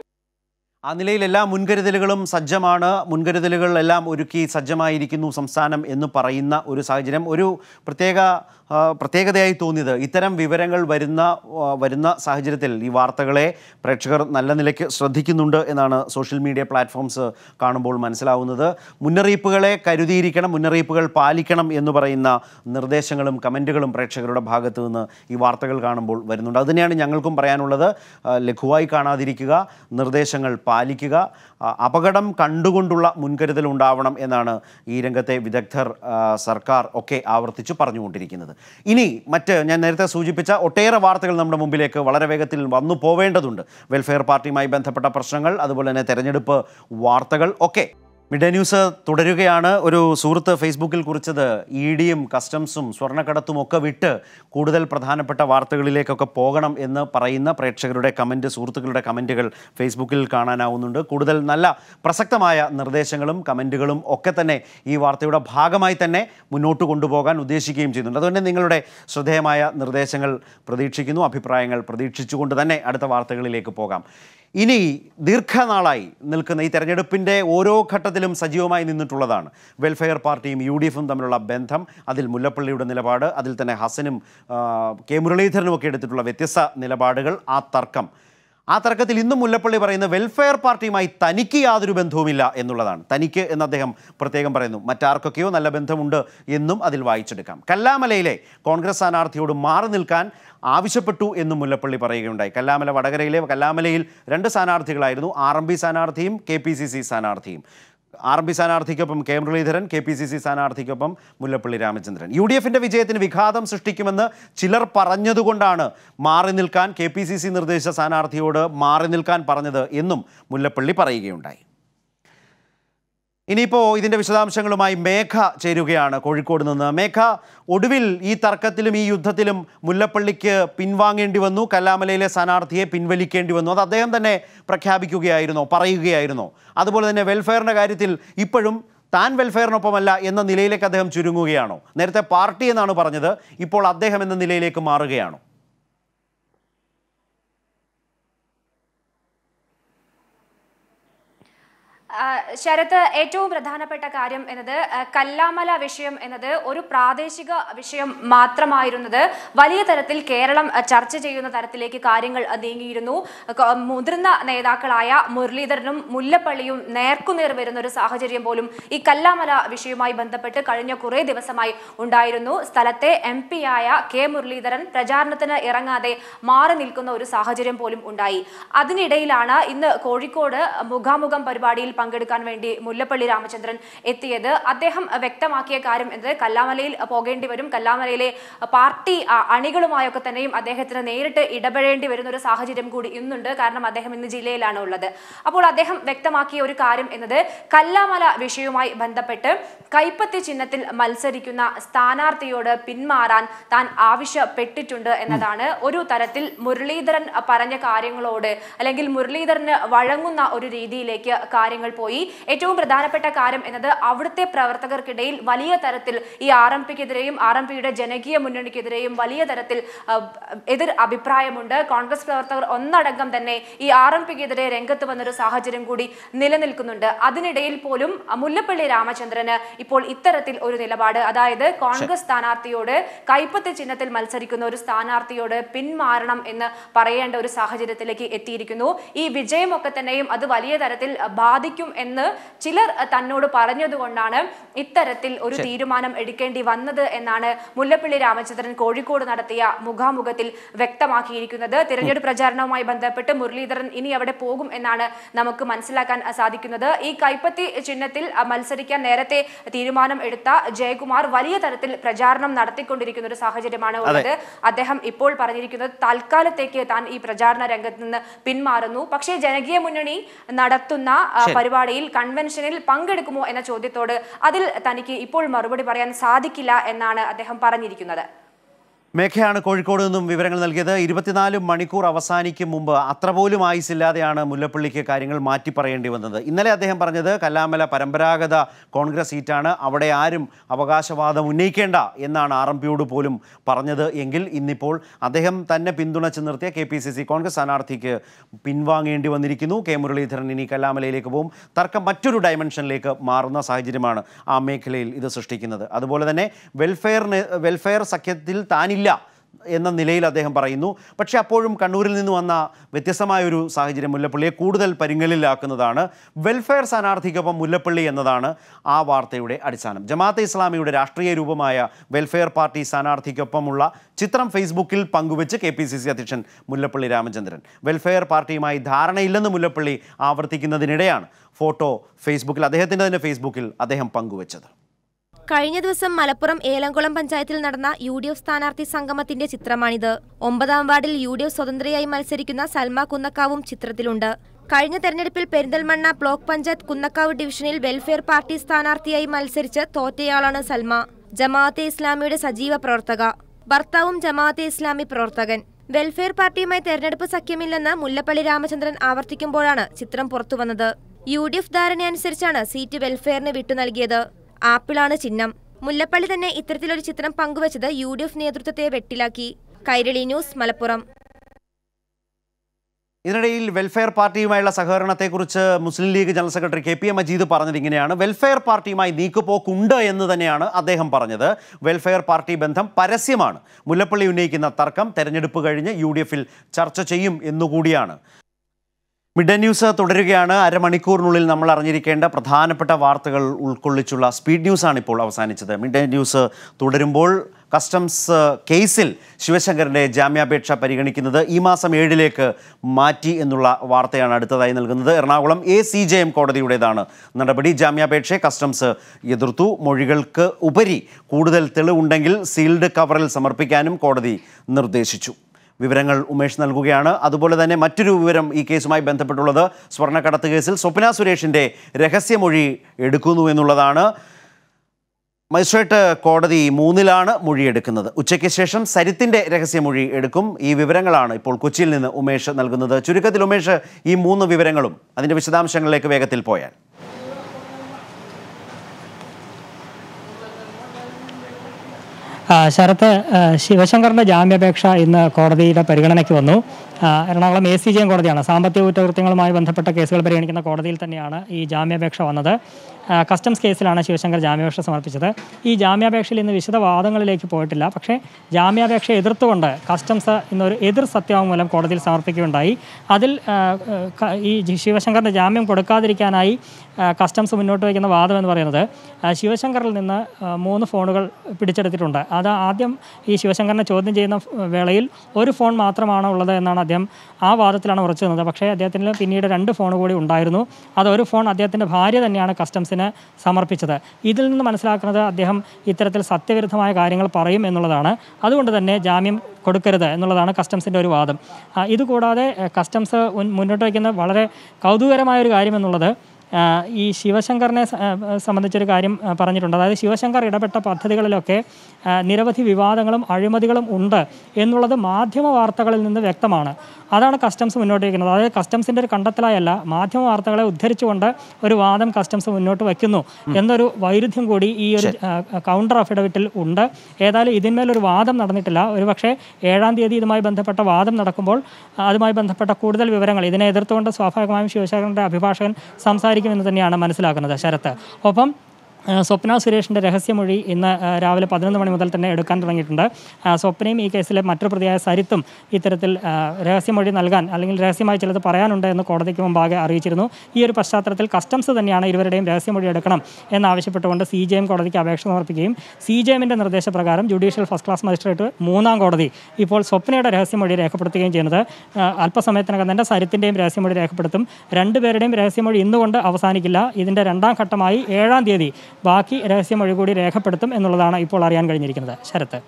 ആ നിലയിൽ എല്ലാ മുൻകരുതലുകളും സജ്ജമാണ് മുൻകരുതലുകൾ എല്ലാം ഒരുക്കി സജ്ജമായിരിക്കുന്നു സംസ്ഥാനം എന്ന് പറയുന്ന ഒരു സാഹചര്യം ഒരു പ്രത്യേക ആ, പ്രത്യേകതയായി തോന്നിയത് ഇത്തരം വിവരങ്ങൾ വരുന്ന ആ, വരുന്ന സാഹചര്യത്തിൽ ഈ വാർത്തകളെ പ്രേക്ഷകർ നല്ല നിലയ്ക്ക് ശ്രദ്ധിക്കുന്നുണ്ട് എന്നാണ് സോഷ്യൽ മീഡിയ പ്ലാറ്റ്ഫോംസ് കാണുമ്പോൾ മനസ്സിലാവുന്നത് മുന്നറിയിപ്പുകളെ കരുതിയിരിക്കണം മുന്നറിയിപ്പുകൾ പാലിക്കണം എന്ന് പറയുന്ന നിർദ്ദേശങ്ങളും കമൻറ്റുകളും പ്രേക്ഷകരുടെ ഭാഗത്തു നിന്ന് ഈ വാർത്തകൾ കാണുമ്പോൾ വരുന്നുണ്ട് അതുതന്നെയാണ് ഞങ്ങൾക്കും പറയാനുള്ളത് ആ, ലഘുവായി കാണാതിരിക്കുക നിർദ്ദേശങ്ങൾ പാലിക്കുക ആ, അപകടം കണ്ടുകൊണ്ടുള്ള മുൻകരുതൽ ഉണ്ടാവണം എന്നാണ് ഈ രംഗത്തെ വിദഗ്ധർ ആ, സർക്കാർ ഒക്കെ ആവർത്തിച്ചു പറഞ്ഞുകൊണ്ടിരിക്കുന്നത് ഇനി മറ്റ് ഞാൻ നേരത്തെ സൂചിപ്പിച്ച ഒട്ടേറെ വാർത്തകൾ നമ്മുടെ മുമ്പിലേക്ക് വളരെ വേഗത്തിൽ വന്നു പോവേണ്ടതുണ്ട് വെൽഫെയർ പാർട്ടിയുമായി ബന്ധപ്പെട്ട പ്രശ്നങ്ങൾ അതുപോലെ തന്നെ തെരഞ്ഞെടുപ്പ് വാർത്തകൾ ഒക്കെ മിഡ് ഡേ ന്യൂസ് തുടരുകയാണ് ഒരു സുഹൃത്ത് ഫേസ്ബുക്കിൽ കുറിച്ചത് ഇ ഡിയും കസ്റ്റംസും സ്വർണ്ണക്കടത്തും ഒക്കെ വിട്ട് കൂടുതൽ പ്രധാനപ്പെട്ട വാർത്തകളിലേക്കൊക്കെ പോകണം എന്ന് പറയുന്ന പ്രേക്ഷകരുടെ കമൻറ്റ് സുഹൃത്തുക്കളുടെ കമൻറ്റുകൾ ഫേസ്ബുക്കിൽ കാണാനാവുന്നുണ്ട് കൂടുതൽ നല്ല പ്രസക്തമായ നിർദ്ദേശങ്ങളും കമൻറ്റുകളും ഒക്കെ തന്നെ ഈ വാർത്തയുടെ ഭാഗമായി തന്നെ മുന്നോട്ട് കൊണ്ടുപോകാൻ ഉദ്ദേശിക്കുകയും ചെയ്യുന്നുണ്ട് അതുകൊണ്ട് നിങ്ങളുടെ ശ്രദ്ധേയമായ നിർദ്ദേശങ്ങൾ പ്രതീക്ഷിക്കുന്നു അഭിപ്രായങ്ങൾ പ്രതീക്ഷിച്ചുകൊണ്ട് തന്നെ അടുത്ത വാർത്തകളിലേക്ക് പോകാം ഇനി ദീർഘനാളായി നിൽക്കുന്ന ഈ തെരഞ്ഞെടുപ്പിൻ്റെ ഓരോ ഘട്ടത്തിലും സജീവമായി നിന്നിട്ടുള്ളതാണ് വെൽഫെയർ പാർട്ടിയും യു ഡി എഫും തമ്മിലുള്ള ബന്ധം അതിൽ മുല്ലപ്പള്ളിയുടെ നിലപാട് അതിൽ തന്നെ ഹസനും ആ, കെ മുരളീധരനും ഒക്കെ എടുത്തിട്ടുള്ള വ്യത്യസ്ത നിലപാടുകൾ ആ തർക്കം ആ തർക്കത്തിൽ ഇന്നും മുല്ലപ്പള്ളി പറയുന്ന വെൽഫെയർ പാർട്ടിയുമായി തനിക്ക് യാതൊരു ബന്ധവുമില്ല എന്നുള്ളതാണ് തനിക്ക് എന്ന് അദ്ദേഹം പ്രത്യേകം പറയുന്നു മറ്റാർക്കൊക്കെയോ നല്ല ബന്ധമുണ്ട് എന്നും അതിൽ വായിച്ചെടുക്കാം കല്ലാമലയിലെ കോൺഗ്രസ് സ്ഥാനാർത്ഥിയോട് മാറി നിൽക്കാൻ ആവശ്യപ്പെട്ടു എന്നും മുല്ലപ്പള്ളി പറയുകയുണ്ടായി കല്ലാമല വടകരയിലെ കല്ലാമലയിൽ രണ്ട് സ്ഥാനാർത്ഥികളായിരുന്നു ആർ എം പി സ്ഥാനാർത്ഥിയും കെ പി സി സി സ്ഥാനാർത്ഥിയും ആർ എം പി സ്ഥാനാർത്ഥിക്കൊപ്പം K Muraleedharan K P C C സ്ഥാനാർത്ഥിക്കൊപ്പം മുല്ലപ്പള്ളി രാമചന്ദ്രൻ യു ഡി എഫിന്റെ വിജയത്തിന് വിഘാതം സൃഷ്ടിക്കുമെന്ന് ചിലർ പറഞ്ഞതുകൊണ്ടാണ് മാറി നിൽക്കാൻ കെ പി സി സി നിർദ്ദേശിച്ച സ്ഥാനാർത്ഥിയോട് മാറി നിൽക്കാൻ പറഞ്ഞത് എന്നും മുല്ലപ്പള്ളി പറയുകയുണ്ടായി ഇനിയിപ്പോൾ ഇതിൻ്റെ വിശദാംശങ്ങളുമായി മേഘ ചേരുകയാണ് കോഴിക്കോട് നിന്ന് മേഘ ഒടുവിൽ ഈ തർക്കത്തിലും ഈ യുദ്ധത്തിലും മുല്ലപ്പള്ളിക്ക് പിൻവാങ്ങേണ്ടി വന്നു കല്ലാമലയിലെ സ്ഥാനാർത്ഥിയെ പിൻവലിക്കേണ്ടി വന്നു അത് അദ്ദേഹം തന്നെ പ്രഖ്യാപിക്കുകയായിരുന്നോ പറയുകയായിരുന്നോ അതുപോലെ തന്നെ വെൽഫെയറിൻ്റെ കാര്യത്തിൽ ഇപ്പോഴും താൻ വെൽഫെയറിനൊപ്പമല്ല എന്ന നിലയിലേക്ക് അദ്ദേഹം ചുരുങ്ങുകയാണോ നേരത്തെ പാർട്ടി എന്നാണ് പറഞ്ഞത് ഇപ്പോൾ അദ്ദേഹം എന്ന നിലയിലേക്ക് മാറുകയാണോ ആ, ശരത്ത് ഏറ്റവും പ്രധാനപ്പെട്ട കാര്യം എന്നത് ആ, കല്ലാമല വിഷയം എന്നത് ഒരു പ്രാദേശിക വിഷയം മാത്രമായിരുന്നത് വലിയ തരത്തിൽ കേരളം ആ, ചർച്ച ചെയ്യുന്ന തരത്തിലേക്ക് കാര്യങ്ങൾ ആ, നീങ്ങിയിരുന്നു ക- മുതിർന്ന നേതാക്കളായ മുരളീധരനും മുല്ലപ്പള്ളിയും നേർക്കുനേർ വരുന്ന ഒരു സാഹചര്യം പോലും ഈ കല്ലാമല വിഷയവുമായി ബന്ധപ്പെട്ട് കഴിഞ്ഞ കുറേ ദിവസമായി ഉണ്ടായിരുന്നു സ്ഥലത്തെ എം പി ആയ കെ മുരളീധരൻ പ്രചാരണത്തിന് ഇറങ്ങാതെ മാറി നിൽക്കുന്ന ഒരു സാഹചര്യം പോലും ഉണ്ടായി അതിനിടയിലാണ് ഇന്ന് കോഴിക്കോട് മുഖാമുഖം പരിപാടിയിൽ പങ്കെടുക്കാൻ വേണ്ടി മുല്ലപ്പള്ളി രാമചന്ദ്രൻ എത്തിയത് അദ്ദേഹം വ്യക്തമാക്കിയ കാര്യം എന്നത് കല്ലാമലയിൽ പോകേണ്ടി വരും കല്ലാമലയിലെ പാർട്ടി ആ, അണികളുമായൊക്കെ തന്നെയും അദ്ദേഹത്തിന് നേരിട്ട് ഇടപെടേണ്ടി വരുന്ന ഒരു സാഹചര്യം കൂടി ഇന്നുണ്ട് കാരണം അദ്ദേഹം ഇന്ന് ജില്ലയിലാണ് ഉള്ളത് അപ്പോൾ അദ്ദേഹം വ്യക്തമാക്കിയ ഒരു കാര്യം എന്നത് കല്ലാമല വിഷയവുമായി ബന്ധപ്പെട്ട് കൈപ്പത്തി ചിഹ്നത്തിൽ മത്സരിക്കുന്ന സ്ഥാനാർത്ഥിയോട് പിന്മാറാൻ താൻ ആവശ്യപ്പെട്ടിട്ടുണ്ട് എന്നതാണ് ഒരു തരത്തിൽ മുരളീധരൻ പറഞ്ഞ കാര്യങ്ങളോട് അല്ലെങ്കിൽ മുരളീധരന് വഴങ്ങുന്ന ഒരു രീതിയിലേക്ക് കാര്യങ്ങൾ പോയി ഏറ്റവും പ്രധാനപ്പെട്ട കാര്യം എന്നത് അവിടുത്തെ പ്രവർത്തകർക്കിടയിൽ വലിയ തരത്തിൽ ഈ ആർ എം പിക്കെതിരെയും ആർ എം പിയുടെ ജനകീയ മുന്നണിക്കെതിരെയും വലിയ തരത്തിൽ ആ, എതിർ അഭിപ്രായമുണ്ട് കോൺഗ്രസ് പ്രവർത്തകർ ഒന്നടങ്കം തന്നെ ഈ ആർ എം പിക്കെതിരെ രംഗത്ത് വന്നൊരു സാഹചര്യം കൂടി നിലനിൽക്കുന്നുണ്ട് അതിനിടയിൽ പോലും മുല്ലപ്പള്ളി രാമചന്ദ്രന് ഇപ്പോൾ ഇത്തരത്തിൽ ഒരു നിലപാട് അതായത് കോൺഗ്രസ് സ്ഥാനാർത്ഥിയോട് കൈപ്പത്തി ചിഹ്നത്തിൽ മത്സരിക്കുന്ന ഒരു സ്ഥാനാർത്ഥിയോട് പിന്മാറണം എന്ന് പറയേണ്ട ഒരു സാഹചര്യത്തിലേക്ക് എത്തിയിരിക്കുന്നു ഈ വിജയമൊക്കെ തന്നെയും അത് വലിയ തരത്തിൽ ബാധിക്കും എന്ന് ചിലർ തന്നോട് പറഞ്ഞതുകൊണ്ടാണ് ഇത്തരത്തിൽ ഒരു തീരുമാനം എടുക്കേണ്ടി വന്നത് എന്നാണ് മുല്ലപ്പള്ളി രാമചന്ദ്രൻ കോഴിക്കോട് നടത്തിയ മുഖാമുഖത്തിൽ വ്യക്തമാക്കിയിരിക്കുന്നത് തിരഞ്ഞെടുപ്പ് പ്രചാരണവുമായി ബന്ധപ്പെട്ട് മുരളീധരൻ ഇനി അവിടെ പോകും എന്നാണ് നമുക്ക് മനസ്സിലാക്കാൻ സാധിക്കുന്നത് ഈ കൈപ്പത്തി ചിഹ്നത്തിൽ അഹ്, മത്സരിക്കാൻ നേരത്തെ തീരുമാനം എടുത്ത ജയകുമാർ വലിയ തരത്തിൽ പ്രചാരണം നടത്തിക്കൊണ്ടിരിക്കുന്ന ഒരു സാഹചര്യമാണ് ഉള്ളത് അദ്ദേഹം ഇപ്പോൾ പറഞ്ഞിരിക്കുന്നത് തൽക്കാലത്തേക്ക് താൻ ഈ പ്രചാരണ രംഗത്ത് നിന്ന് പിന്മാറുന്നു പക്ഷേ ജനകീയ മുന്നണി നടത്തുന്ന ആ, പരിപാടിയിൽ കൺവെൻഷനിൽ പങ്കെടുക്കുമോ എന്ന ചോദ്യത്തോട് അതിൽ തനിക്ക് ഇപ്പോൾ മറുപടി പറയാൻ സാധിക്കില്ല എന്നാണ് അദ്ദേഹം പറഞ്ഞിരിക്കുന്നത് മേഘയാണ് കോഴിക്കോട് നിന്നും വിവരങ്ങൾ നൽകിയത് ഇരുപത്തിനാല് മണിക്കൂർ അവസാനിക്കും മുമ്പ് അത്ര പോലും ആയുസില്ലാതെയാണ് മുല്ലപ്പള്ളിക്ക് കാര്യങ്ങൾ മാറ്റി പറയേണ്ടി വന്നത് ഇന്നലെ അദ്ദേഹം പറഞ്ഞത് കല്ലാമല പരമ്പരാഗത കോൺഗ്രസ് സീറ്റാണ് അവിടെ ആരും അവകാശവാദം ഉന്നയിക്കേണ്ട എന്നാണ് ആർ എം പിയോട് പോലും പറഞ്ഞത് എങ്കിൽ ഇന്നിപ്പോൾ അദ്ദേഹം തന്നെ പിന്തുണച്ച് നിർത്തിയ K P C C Congress സ്ഥാനാർത്ഥിക്ക് പിൻവാങ്ങേണ്ടി വന്നിരിക്കുന്നു കെ മുരളീധരൻ ഇനി കല്ലാമലയിലേക്ക് പോകും തർക്കം മറ്റൊരു ഡയമെൻഷനിലേക്ക് മാറുന്ന സാഹചര്യമാണ് ആ മേഖലയിൽ ഇത് സൃഷ്ടിക്കുന്നത് അതുപോലെ തന്നെ വെൽഫെയറിന് വെൽഫെയർ സഖ്യത്തിൽ താനില്ല എന്ന നിലയിൽ അദ്ദേഹം പറയുന്നു പക്ഷേ അപ്പോഴും കണ്ണൂരിൽ നിന്ന് വന്ന വ്യത്യസ്തമായൊരു സാഹചര്യം മുല്ലപ്പള്ളിയെ കൂടുതൽ പരിങ്ങലിലാക്കുന്നതാണ് വെൽഫെയർ സ്ഥാനാർത്ഥിക്കൊപ്പം മുല്ലപ്പള്ളി എന്നതാണ് ആ വാർത്തയുടെ അടിസ്ഥാനം ജമാഅത്തെ ഇസ്ലാമിയുടെ രാഷ്ട്രീയ രൂപമായ വെൽഫെയർ പാർട്ടി സ്ഥാനാർത്ഥിക്കൊപ്പമുള്ള ചിത്രം ഫേസ്ബുക്കിൽ പങ്കുവച്ച് കെ പി സി സി അധ്യക്ഷൻ മുല്ലപ്പള്ളി രാമചന്ദ്രൻ വെൽഫെയർ പാർട്ടിയുമായി ധാരണയില്ലെന്ന് മുല്ലപ്പള്ളി ആവർത്തിക്കുന്നതിനിടെയാണ് ഫോട്ടോ ഫേസ്ബുക്കിൽ അദ്ദേഹത്തിൻ്റെ തന്നെ ഫേസ്ബുക്കിൽ അദ്ദേഹം പങ്കുവച്ചത് കഴിഞ്ഞ ദിവസം മലപ്പുറം ഏലംകുളം പഞ്ചായത്തിൽ നടന്ന യു ഡി എഫ് സ്ഥാനാർത്ഥി സംഗമത്തിന്റെ ചിത്രമാണിത് ഒമ്പതാം വാർഡിൽ യു ഡി എഫ് സ്വതന്ത്രയായി മത്സരിക്കുന്ന സൽമ കുന്നക്കാവും ചിത്രത്തിലുണ്ട് കഴിഞ്ഞ തെരഞ്ഞെടുപ്പിൽ പെരിന്തൽമണ്ണ ബ്ലോക്ക് പഞ്ചായത്ത് കുന്നക്കാവ് ഡിവിഷനിൽ വെൽഫെയർ പാർട്ടി സ്ഥാനാർത്ഥിയായി മത്സരിച്ച് തോറ്റയാളാണ് സൽമ ജമാഅത്തെ ഇസ്ലാമിയുടെ സജീവ പ്രവർത്തക ഭർത്താവും ജമാഅത്തെ ഇസ്ലാമി പ്രവർത്തകൻ വെൽഫെയർ പാർട്ടിയുമായി തെരഞ്ഞെടുപ്പ് സഖ്യമില്ലെന്ന് മുല്ലപ്പള്ളി രാമചന്ദ്രൻ ആവർത്തിക്കുമ്പോഴാണ് ചിത്രം പുറത്തുവന്നത് യു ഡി എഫ് ധാരണയനുസരിച്ചാണ് സീറ്റ് വെൽഫെയറിന് വിട്ടു നൽകിയത് ആപ്പിളാണ് ചിഹ്നം മുല്ലപ്പള്ളി തന്നെ ഇത്തരത്തിലൊരു ചിത്രം പങ്കുവച്ചത് യു ഡി എഫ് നേതൃത്വത്തെ വെട്ടിലാക്കി കൈരളി ന്യൂസ് മലപ്പുറം ഇതിനിടയിൽ വെൽഫെയർ പാർട്ടിയുമായുള്ള സഹകരണത്തെക്കുറിച്ച് Muslim League general secretary K P A Majeed പറഞ്ഞത് ഇങ്ങനെയാണ് വെൽഫെയർ പാർട്ടിയുമായി നീക്കുപോക്കുണ്ട് എന്ന് തന്നെയാണ് അദ്ദേഹം പറഞ്ഞത് വെൽഫെയർ പാർട്ടി ബന്ധം പരസ്യമാണ് മുല്ലപ്പള്ളി ഉന്നയിക്കുന്ന തർക്കം തെരഞ്ഞെടുപ്പ് കഴിഞ്ഞ് യു ഡി എഫിൽ ചർച്ച ചെയ്യും എന്നുകൂടിയാണ് മിഡ് ന്യൂസ് തുടരുകയാണ് അരമണിക്കൂറിനുള്ളിൽ നമ്മൾ അറിഞ്ഞിരിക്കേണ്ട പ്രധാനപ്പെട്ട വാർത്തകൾ ഉൾക്കൊള്ളിച്ചുള്ള സ്പീഡ് ന്യൂസാണ് ഇപ്പോൾ അവസാനിച്ചത് മിഡ് ന്യൂസ് തുടരുമ്പോൾ കസ്റ്റംസ് കേസിൽ ശിവശങ്കറിൻ്റെ ജാമ്യാപേക്ഷ പരിഗണിക്കുന്നത് ഈ മാസം ഏഴിലേക്ക് മാറ്റി എന്നുള്ള വാർത്തയാണ് അടുത്തതായി നൽകുന്നത് Ernakulam A C J M കോടതിയുടേതാണ് നടപടി ജാമ്യാപേക്ഷയെ കസ്റ്റംസ് എതിർത്തു മൊഴികൾക്ക് ഉപരി കൂടുതൽ തെളിവുണ്ടെങ്കിൽ സീൽഡ് കവറിൽ സമർപ്പിക്കാനും കോടതി നിർദ്ദേശിച്ചു വിവരങ്ങൾ ഉമേഷ് നൽകുകയാണ് അതുപോലെ തന്നെ മറ്റൊരു വിവരം ഈ കേസുമായി ബന്ധപ്പെട്ടുള്ളത് സ്വർണ്ണക്കടത്ത് കേസിൽ സ്വപ്ന സുരേഷിൻ്റെ രഹസ്യമൊഴി എടുക്കുന്നു എന്നുള്ളതാണ് മജിസ്ട്രേറ്റ് കോടതി മൂന്നിലാണ് മൊഴിയെടുക്കുന്നത് ഉച്ചയ്ക്ക് ശേഷം സരിത്തിൻ്റെ രഹസ്യമൊഴി എടുക്കും ഈ വിവരങ്ങളാണ് ഇപ്പോൾ കൊച്ചിയിൽ നിന്ന് ഉമേഷ് നൽകുന്നത് ചുരുക്കത്തിൽ ഉമേഷ് ഈ മൂന്ന് വിവരങ്ങളും അതിൻ്റെ വിശദാംശങ്ങളിലേക്ക് വേഗത്തിൽ പോയാൽ ആ, ശരത്ത് ആ, ശിവശങ്കറിന്റെ ജാമ്യാപേക്ഷ ഇന്ന് കോടതിയുടെ പരിഗണനയ്ക്ക് വന്നു ആ, Ernakulam A C G M കോടതിയാണ് സാമ്പത്തിക കുറ്റകൃത്യങ്ങളുമായി ബന്ധപ്പെട്ട കേസുകൾ പരിഗണിക്കുന്ന കോടതിയിൽ തന്നെയാണ് ഈ ജാമ്യാപേക്ഷ വന്നത് ആ, കസ്റ്റംസ് കേസിലാണ് ശിവശങ്കർ ജാമ്യാപേക്ഷ സമർപ്പിച്ചത് ഈ ജാമ്യാപേക്ഷയിൽ ഇന്ന് വിശദവാദങ്ങളിലേക്ക് പോയിട്ടില്ല പക്ഷേ ജാമ്യാപേക്ഷ എതിർത്തുകൊണ്ട് കസ്റ്റംസ് ഇന്നൊരു എതിർ സത്യവാങ്മൂലം കോടതിയിൽ സമർപ്പിക്കുകയുണ്ടായി അതിൽ ആ, ക- ഈ ജി- ശിവശങ്കറിന്റെ ജാമ്യം കൊടുക്കാതിരിക്കാനായി ആ, കസ്റ്റംസ് മുന്നോട്ട് വയ്ക്കുന്ന വാദം എന്ന് പറയുന്നത് ആ, ശിവശങ്കറിൽ നിന്ന് ആ, മൂന്ന് ഫോണുകൾ പിടിച്ചെടുത്തിട്ടുണ്ട് അത് ആദ്യം ഈ ശിവശങ്കറിനെ ചോദ്യം ചെയ്യുന്ന ഫ്- വേളയിൽ ഒരു ഫോൺ മാത്രമാണ് ഉള്ളത് എന്നാണ് അദ്ദേഹം ആ വാദത്തിലാണ് ഉറച്ചു നിന്നത് പക്ഷേ അദ്ദേഹത്തിന് പിന്നീട് രണ്ട് ഫോൺ കൂടി ഉണ്ടായിരുന്നു അത് ഒരു ഫോൺ അദ്ദേഹത്തിൻ്റെ ഭാര്യ തന്നെയാണ് കസ്റ്റംസിന് സമർപ്പിച്ചത് ഇതിൽ നിന്ന് മനസ്സിലാക്കുന്നത് അദ്ദേഹം ഇത്തരത്തിൽ സത്യവിരുദ്ധമായ കാര്യങ്ങൾ പറയും എന്നുള്ളതാണ് അതുകൊണ്ട് തന്നെ ജാമ്യം കൊടുക്കരുത് എന്നുള്ളതാണ് കസ്റ്റംസിൻ്റെ ഒരു വാദം ആ, ഇതുകൂടാതെ എഹ്, കസ്റ്റംസ് മുൻ- മുന്നോട്ട് വയ്ക്കുന്ന വളരെ കൗതുകരമായ ഒരു കാര്യം എന്നുള്ളത് ആ, ഈ ശിവശങ്കറിനെ സ- ആ, സംബന്ധിച്ചൊരു കാര്യം ആ, പറഞ്ഞിട്ടുണ്ട് അതായത് ശിവശങ്കർ ഇടപെട്ട പദ്ധതികളിലൊക്കെ ആ, നിരവധി വിവാദങ്ങളും അഴിമതികളും ഉണ്ട് എന്നുള്ളത് മാധ്യമ വാർത്തകളിൽ നിന്ന് വ്യക്തമാണ് അതാണ് കസ്റ്റംസ് മുന്നോട്ട് വയ്ക്കുന്നത് അതായത് കസ്റ്റംസിൻ്റെ ഒരു കണ്ടെത്തലായല്ല മാധ്യമ വാർത്തകളെ ഉദ്ധരിച്ചുകൊണ്ട് ഒരു വാദം കസ്റ്റംസ് മുന്നോട്ട് വയ്ക്കുന്നു എന്നൊരു വൈരുദ്ധ്യം കൂടി ഈ ഒരു ആ, കൗണ്ടർ അഫിഡവിറ്റിൽ ഉണ്ട് ഏതായാലും ഇതിന്മേലൊരു വാദം നടന്നിട്ടില്ല ഒരുപക്ഷെ ഏഴാം തീയതി ഇതുമായി ബന്ധപ്പെട്ട വാദം നടക്കുമ്പോൾ ആ, അതുമായി ബന്ധപ്പെട്ട കൂടുതൽ വിവരങ്ങൾ ഇതിനെ എതിർത്തുകൊണ്ട് സ്വാഭാവികമായും ശിവശങ്കറിൻ്റെ അഭിഭാഷകൻ സംസാരിക്കുമെന്ന് തന്നെയാണ് മനസ്സിലാക്കുന്നത് ശരത്ത് ഒപ്പം ആ, സ്വപ്ന സുരേഷിൻ്റെ രഹസ്യമൊഴി ഇന്ന് ആ, രാവിലെ പതിനൊന്ന് മണി മുതൽ തന്നെ എടുക്കാൻ തുടങ്ങിയിട്ടുണ്ട് ആ, സ്വപ്നയും ഈ കേസിലെ മറ്റൊരു പ്രതിയായ സരിത്തും ഇത്തരത്തിൽ ആ, രഹസ്യമൊഴി നൽകാൻ അല്ലെങ്കിൽ രഹസ്യമായി ചിലത് പറയാനുണ്ട് എന്ന് കോടതിക്ക് മുമ്പാകെ അറിയിച്ചിരുന്നു ഈ ഒരു പശ്ചാത്തലത്തിൽ കസ്റ്റംസ് തന്നെയാണ് ഇരുവരുടെയും രഹസ്യമൊഴി എടുക്കണം എന്നാവശ്യപ്പെട്ടുകൊണ്ട് സി ജെ എം കോടതിക്ക് അപേക്ഷ സമർപ്പിക്കുകയും സി ജെ എമ്മിൻ്റെ നിർദ്ദേശപ്രകാരം ജുഡീഷ്യൽ ഫസ്റ്റ് ക്ലാസ് മജിസ്ട്രേറ്റ് മൂന്നാം കോടതി ഇപ്പോൾ സ്വപ്നയുടെ രഹസ്യമൊഴി രേഖപ്പെടുത്തുകയും ചെയ്യുന്നത് ആ, അല്പസമയത്തിനകം തന്നെ സരിത്തിൻ്റെയും രഹസ്യമൊഴി രേഖപ്പെടുത്തും രണ്ടുപേരുടെയും രഹസ്യമൊഴി ഇന്നുകൊണ്ട് അവസാനിക്കില്ല ഇതിൻ്റെ രണ്ടാം ഘട്ടമായി ഏഴാം തീയതി ബാക്കി രഹസ്യമൊഴി കൂടി രേഖപ്പെടുത്തും എന്നുള്ളതാണ് ഇപ്പോൾ അറിയാൻ കഴിഞ്ഞിരിക്കുന്നത് ശരത്ത്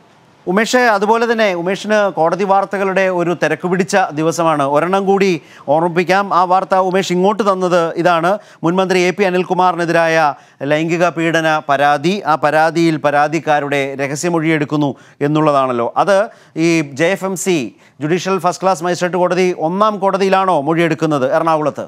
ഉമേഷ് അതുപോലെ തന്നെ ഉമേഷിന് കോടതി വാർത്തകളുടെ ഒരു തിരക്ക് പിടിച്ച ദിവസമാണ് ഒരെണ്ണം കൂടി ഓർമ്മിപ്പിക്കാം ആ വാർത്ത ഉമേഷ് ഇങ്ങോട്ട് തന്നത് ഇതാണ് മുൻമന്ത്രി എ പി അനിൽകുമാറിനെതിരായ ലൈംഗിക പീഡന പരാതി ആ പരാതിയിൽ പരാതിക്കാരുടെ രഹസ്യമൊഴിയെടുക്കുന്നു എന്നുള്ളതാണല്ലോ അത് ഈ J F M C judicial first class magistrate കോടതി ഒന്നാം കോടതിയിലാണോ മൊഴിയെടുക്കുന്നത് എറണാകുളത്ത്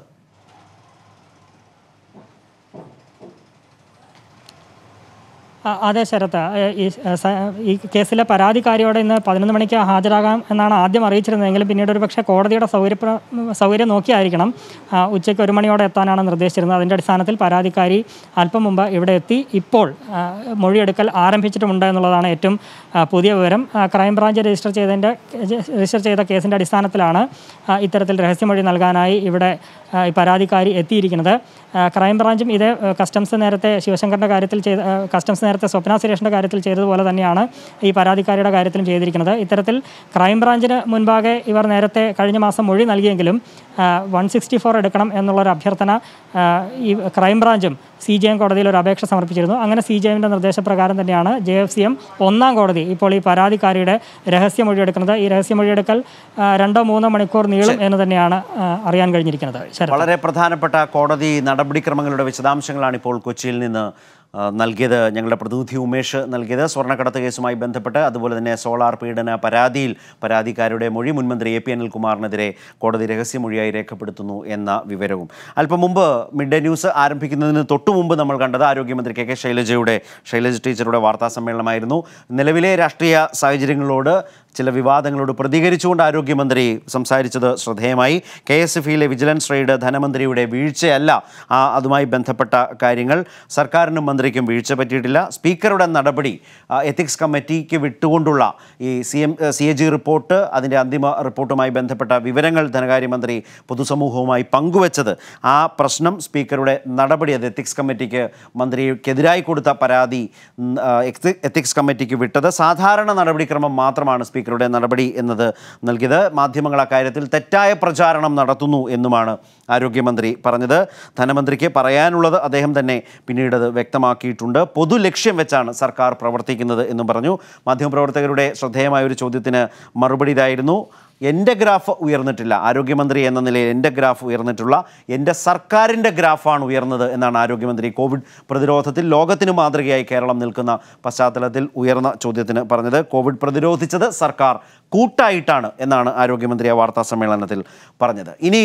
ആ, അതെ ശരത്ത് ഏ, ഈ ഏ, സ- ഈ കേസിലെ പരാതിക്കാരിയോട് ഇന്ന് പതിനൊന്ന് മണിക്ക് ഹാജരാകാം എന്നാണ് ആദ്യം അറിയിച്ചിരുന്നതെങ്കിലും പിന്നീട് ഒരു പക്ഷേ കോടതിയുടെ സൗകര്യ സൗകര്യം നോക്കിയായിരിക്കണം ആ, ഉച്ചയ്ക്ക് ഒരു മണിയോടെ എത്താനാണ് നിർദ്ദേശിച്ചിരുന്നത് അതിൻ്റെ അടിസ്ഥാനത്തിൽ പരാതിക്കാരി അല്പം മുമ്പ് ഇവിടെ എത്തി ഇപ്പോൾ ആ, മൊഴിയെടുക്കൽ ആരംഭിച്ചിട്ടുമുണ്ട് എന്നുള്ളതാണ് ഏറ്റവും ആ, പുതിയ വിവരം ആ, ക്രൈംബ്രാഞ്ച് രജിസ്റ്റർ ചെയ്തതിൻ്റെ രജിസ്റ്റർ ചെയ്ത കേസിൻ്റെ അടിസ്ഥാനത്തിലാണ് ആ, ഇത്തരത്തിൽ രഹസ്യമൊഴി നൽകാനായി ഇവിടെ ആ, ഈ പരാതിക്കാരി എത്തിയിരിക്കുന്നത് ആ, ക്രൈംബ്രാഞ്ചും ഇതേ ആ, കസ്റ്റംസ് നേരത്തെ ശിവശങ്കറിൻ്റെ കാര്യത്തിൽ ചെയ്ത ആ, കസ്റ്റംസ് നേരത്തെ സ്വപ്ന സുരേഷിൻ്റെ കാര്യത്തിൽ ചെയ്തതുപോലെ തന്നെയാണ് ഈ പരാതിക്കാരിയുടെ കാര്യത്തിലും ചെയ്തിരിക്കുന്നത് ഇത്തരത്തിൽ ക്രൈംബ്രാഞ്ചിന് മുൻപാകെ ഇവർ നേരത്തെ കഴിഞ്ഞ മാസം മൊഴി നൽകിയെങ്കിലും വൺ സിക്സ്റ്റി ഫോർ എടുക്കണം എന്നുള്ളൊരു അഭ്യർത്ഥന ആ, ഈ ക്രൈംബ്രാഞ്ചും സി ജെ എം കോടതിയിൽ ഒരു അപേക്ഷ സമർപ്പിച്ചിരുന്നു അങ്ങനെ സി ജെ എമ്മിൻ്റെ നിർദ്ദേശപ്രകാരം തന്നെയാണ് ജെ എഫ് സി എം ഒന്നാം കോടതി ഇപ്പോൾ ഈ പരാതിക്കാരിയുടെ രഹസ്യമൊഴിയെടുക്കുന്നത് ഈ രഹസ്യമൊഴിയെടുക്കൽ ആ, രണ്ടോ മൂന്നോ മണിക്കൂർ നീളും എന്ന് തന്നെയാണ് ആ, അറിയാൻ കഴിഞ്ഞിരിക്കുന്നത് ശരത് വളരെ പ്രധാനപ്പെട്ട കോടതി നടപടിക്രമങ്ങളുടെ വിശദാംശങ്ങളാണ് ഇപ്പോൾ കൊച്ചിയിൽ നിന്ന് ആ, നൽകിയത് ഞങ്ങളുടെ പ്രതിനിധി ഉമേഷ് നൽകിയത് സ്വർണ്ണക്കടത്ത് കേസുമായി ബന്ധപ്പെട്ട് അതുപോലെ തന്നെ സോളാർ പീഡന പരാതിയിൽ പരാതിക്കാരുടെ മൊഴി മുൻമന്ത്രി എ പി അനിൽകുമാറിനെതിരെ കോടതി രഹസ്യമൊഴിയായി രേഖപ്പെടുത്തുന്നു എന്ന വിവരവും അല്പം മുമ്പ് മിഡ് ഡേ ന്യൂസ് ആരംഭിക്കുന്നതിന് തൊട്ടു മുമ്പ് നമ്മൾ കണ്ടത് ആരോഗ്യമന്ത്രി കെ കെ ശൈലജയുടെ ശൈലജ ടീച്ചറുടെ വാർത്താ സമ്മേളനമായിരുന്നു നിലവിലെ രാഷ്ട്രീയ സാഹചര്യങ്ങളോട് ചില വിവാദങ്ങളോട് പ്രതികരിച്ചുകൊണ്ട് ആരോഗ്യമന്ത്രി സംസാരിച്ചത് ശ്രദ്ധേയമായി കെ എസ് എഫ് ഇയിലെ വിജിലൻസ് റെയ്ഡ് ധനമന്ത്രിയുടെ വീഴ്ചയല്ല ആ അതുമായി ബന്ധപ്പെട്ട കാര്യങ്ങൾ സർക്കാരിനും മന്ത്രിക്കും വീഴ്ച പറ്റിയിട്ടില്ല സ്പീക്കറുടെ നടപടി ആ, എത്തിക്സ് കമ്മിറ്റിക്ക് വിട്ടുകൊണ്ടുള്ള ഈ C M C A G report അതിൻ്റെ അന്തിമ റിപ്പോർട്ടുമായി ബന്ധപ്പെട്ട വിവരങ്ങൾ ധനകാര്യമന്ത്രി പൊതുസമൂഹവുമായി പങ്കുവച്ചത് ആ പ്രശ്നം സ്പീക്കറുടെ നടപടി അത് എത്തിക്സ് കമ്മിറ്റിക്ക് മന്ത്രിക്കെതിരായി കൊടുത്ത പരാതി ഉം, ആ, എത്തി- എത്തിക്സ് കമ്മിറ്റിക്ക് വിട്ടത് സാധാരണ നടപടിക്രമം മാത്രമാണ് സ്പീക്കറുടെ നടപടി എന്നത് നൽകിയത് മാധ്യമങ്ങൾ അക്കാര്യത്തിൽ തെറ്റായ പ്രചാരണം നടത്തുന്നു എന്നുമാണ് ആരോഗ്യമന്ത്രി പറഞ്ഞത് ധനമന്ത്രിക്ക് പറയാനുള്ളത് അദ്ദേഹം തന്നെ പിന്നീട് അത് വ്യക്തമാക്കിയിട്ടുണ്ട് പൊതു ലക്ഷ്യം വെച്ചാണ് സർക്കാർ പ്രവർത്തിക്കുന്നത് എന്നും പറഞ്ഞു മാധ്യമപ്രവർത്തകരുടെ ശ്രദ്ധേയമായ ഒരു ചോദ്യത്തിന് മറുപടി ഇതായിരുന്നു എൻ്റെ ഗ്രാഫ് ഉയർന്നിട്ടില്ല ആരോഗ്യമന്ത്രി എന്ന നിലയിൽ എൻ്റെ ഗ്രാഫ് ഉയർന്നിട്ടുള്ള എൻ്റെ സർക്കാരിൻ്റെ ഗ്രാഫാണ് ഉയർന്നത് എന്നാണ് ആരോഗ്യമന്ത്രി കോവിഡ് പ്രതിരോധത്തിൽ ലോകത്തിന് മാതൃകയായി കേരളം നിൽക്കുന്ന പശ്ചാത്തലത്തിൽ ഉയർന്ന ചോദ്യത്തിന് പറഞ്ഞത് കോവിഡ് പ്രതിരോധിച്ചത് സർക്കാർ കൂട്ടായിട്ടാണ് എന്നാണ് ആരോഗ്യമന്ത്രി ആ വാർത്താ സമ്മേളനത്തിൽ പറഞ്ഞത് ഇനി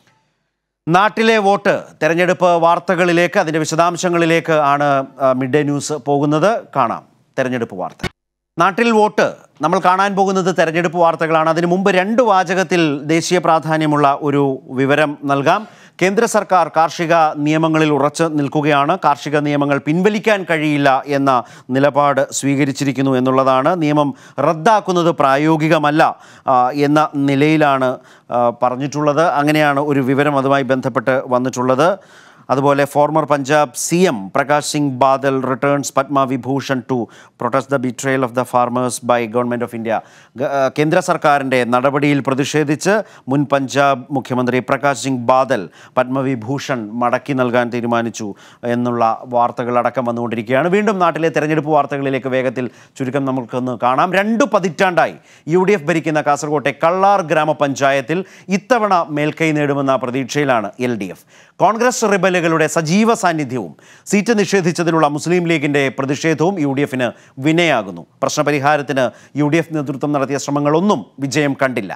നാട്ടിലെ വോട്ട് തെരഞ്ഞെടുപ്പ് വാർത്തകളിലേക്ക് അതിൻ്റെ വിശദാംശങ്ങളിലേക്ക് ആണ് ആ, മിഡ് ഡേ ന്യൂസ് പോകുന്നത് കാണാം തെരഞ്ഞെടുപ്പ് വാർത്ത നാട്ടിൽ വോട്ട് നമ്മൾ കാണാൻ പോകുന്നത് തെരഞ്ഞെടുപ്പ് വാർത്തകളാണ് അതിനു മുമ്പ് രണ്ട് വാചകത്തിൽ ദേശീയ പ്രാധാന്യമുള്ള ഒരു വിവരം നൽകാം കേന്ദ്ര സർക്കാർ കാർഷിക നിയമങ്ങളിൽ ഉറച്ചു നിൽക്കുകയാണ് കാർഷിക നിയമങ്ങൾ പിൻവലിക്കാൻ കഴിയില്ല എന്ന നിലപാട് സ്വീകരിച്ചിരിക്കുന്നു എന്നുള്ളതാണ് നിയമം റദ്ദാക്കുന്നത് പ്രായോഗികമല്ല ആ, എന്ന നിലയിലാണ് ആ, പറഞ്ഞിട്ടുള്ളത് അങ്ങനെയാണ് ഒരു വിവരം അതുമായി ബന്ധപ്പെട്ട് വന്നിട്ടുള്ളത് അതുപോലെ former Punjab C M Prakash Singh Badal returns Padma Vibhushan to protest the betrayal of the farmers by government of India ഗ- ആ, കേന്ദ്ര സർക്കാരിൻ്റെ നടപടിയിൽ പ്രതിഷേധിച്ച് മുൻ പഞ്ചാബ് മുഖ്യമന്ത്രി പ്രകാശ് സിംഗ് ബാദൽ പത്മവിഭൂഷൺ മടക്കി നൽകാൻ തീരുമാനിച്ചു എന്നുള്ള വാർത്തകളടക്കം വന്നുകൊണ്ടിരിക്കുകയാണ് വീണ്ടും നാട്ടിലെ തെരഞ്ഞെടുപ്പ് വാർത്തകളിലേക്ക് വേഗത്തിൽ ചുരുക്കം നമുക്കൊന്ന് കാണാം രണ്ടു പതിറ്റാണ്ടായി യു ഡി എഫ് ഭരിക്കുന്ന കാസർകോട്ടെ കള്ളാർ ഗ്രാമപഞ്ചായത്തിൽ ഇത്തവണ മേൽക്കൈ നേടുമെന്ന പ്രതീക്ഷയിലാണ് എൽ ഡി എഫ് കോൺഗ്രസ് റിബലുകളുടെ സജീവ സാന്നിധ്യവും സീറ്റ് നിഷേധിച്ചതിലുള്ള മുസ്ലിം ലീഗിന്റെ പ്രതിഷേധവും യു ഡി എഫിന് വിനയാകുന്നു പ്രശ്നപരിഹാരത്തിന് യു ഡി എഫ് നേതൃത്വം നടത്തിയ ശ്രമങ്ങളൊന്നും വിജയം കണ്ടില്ല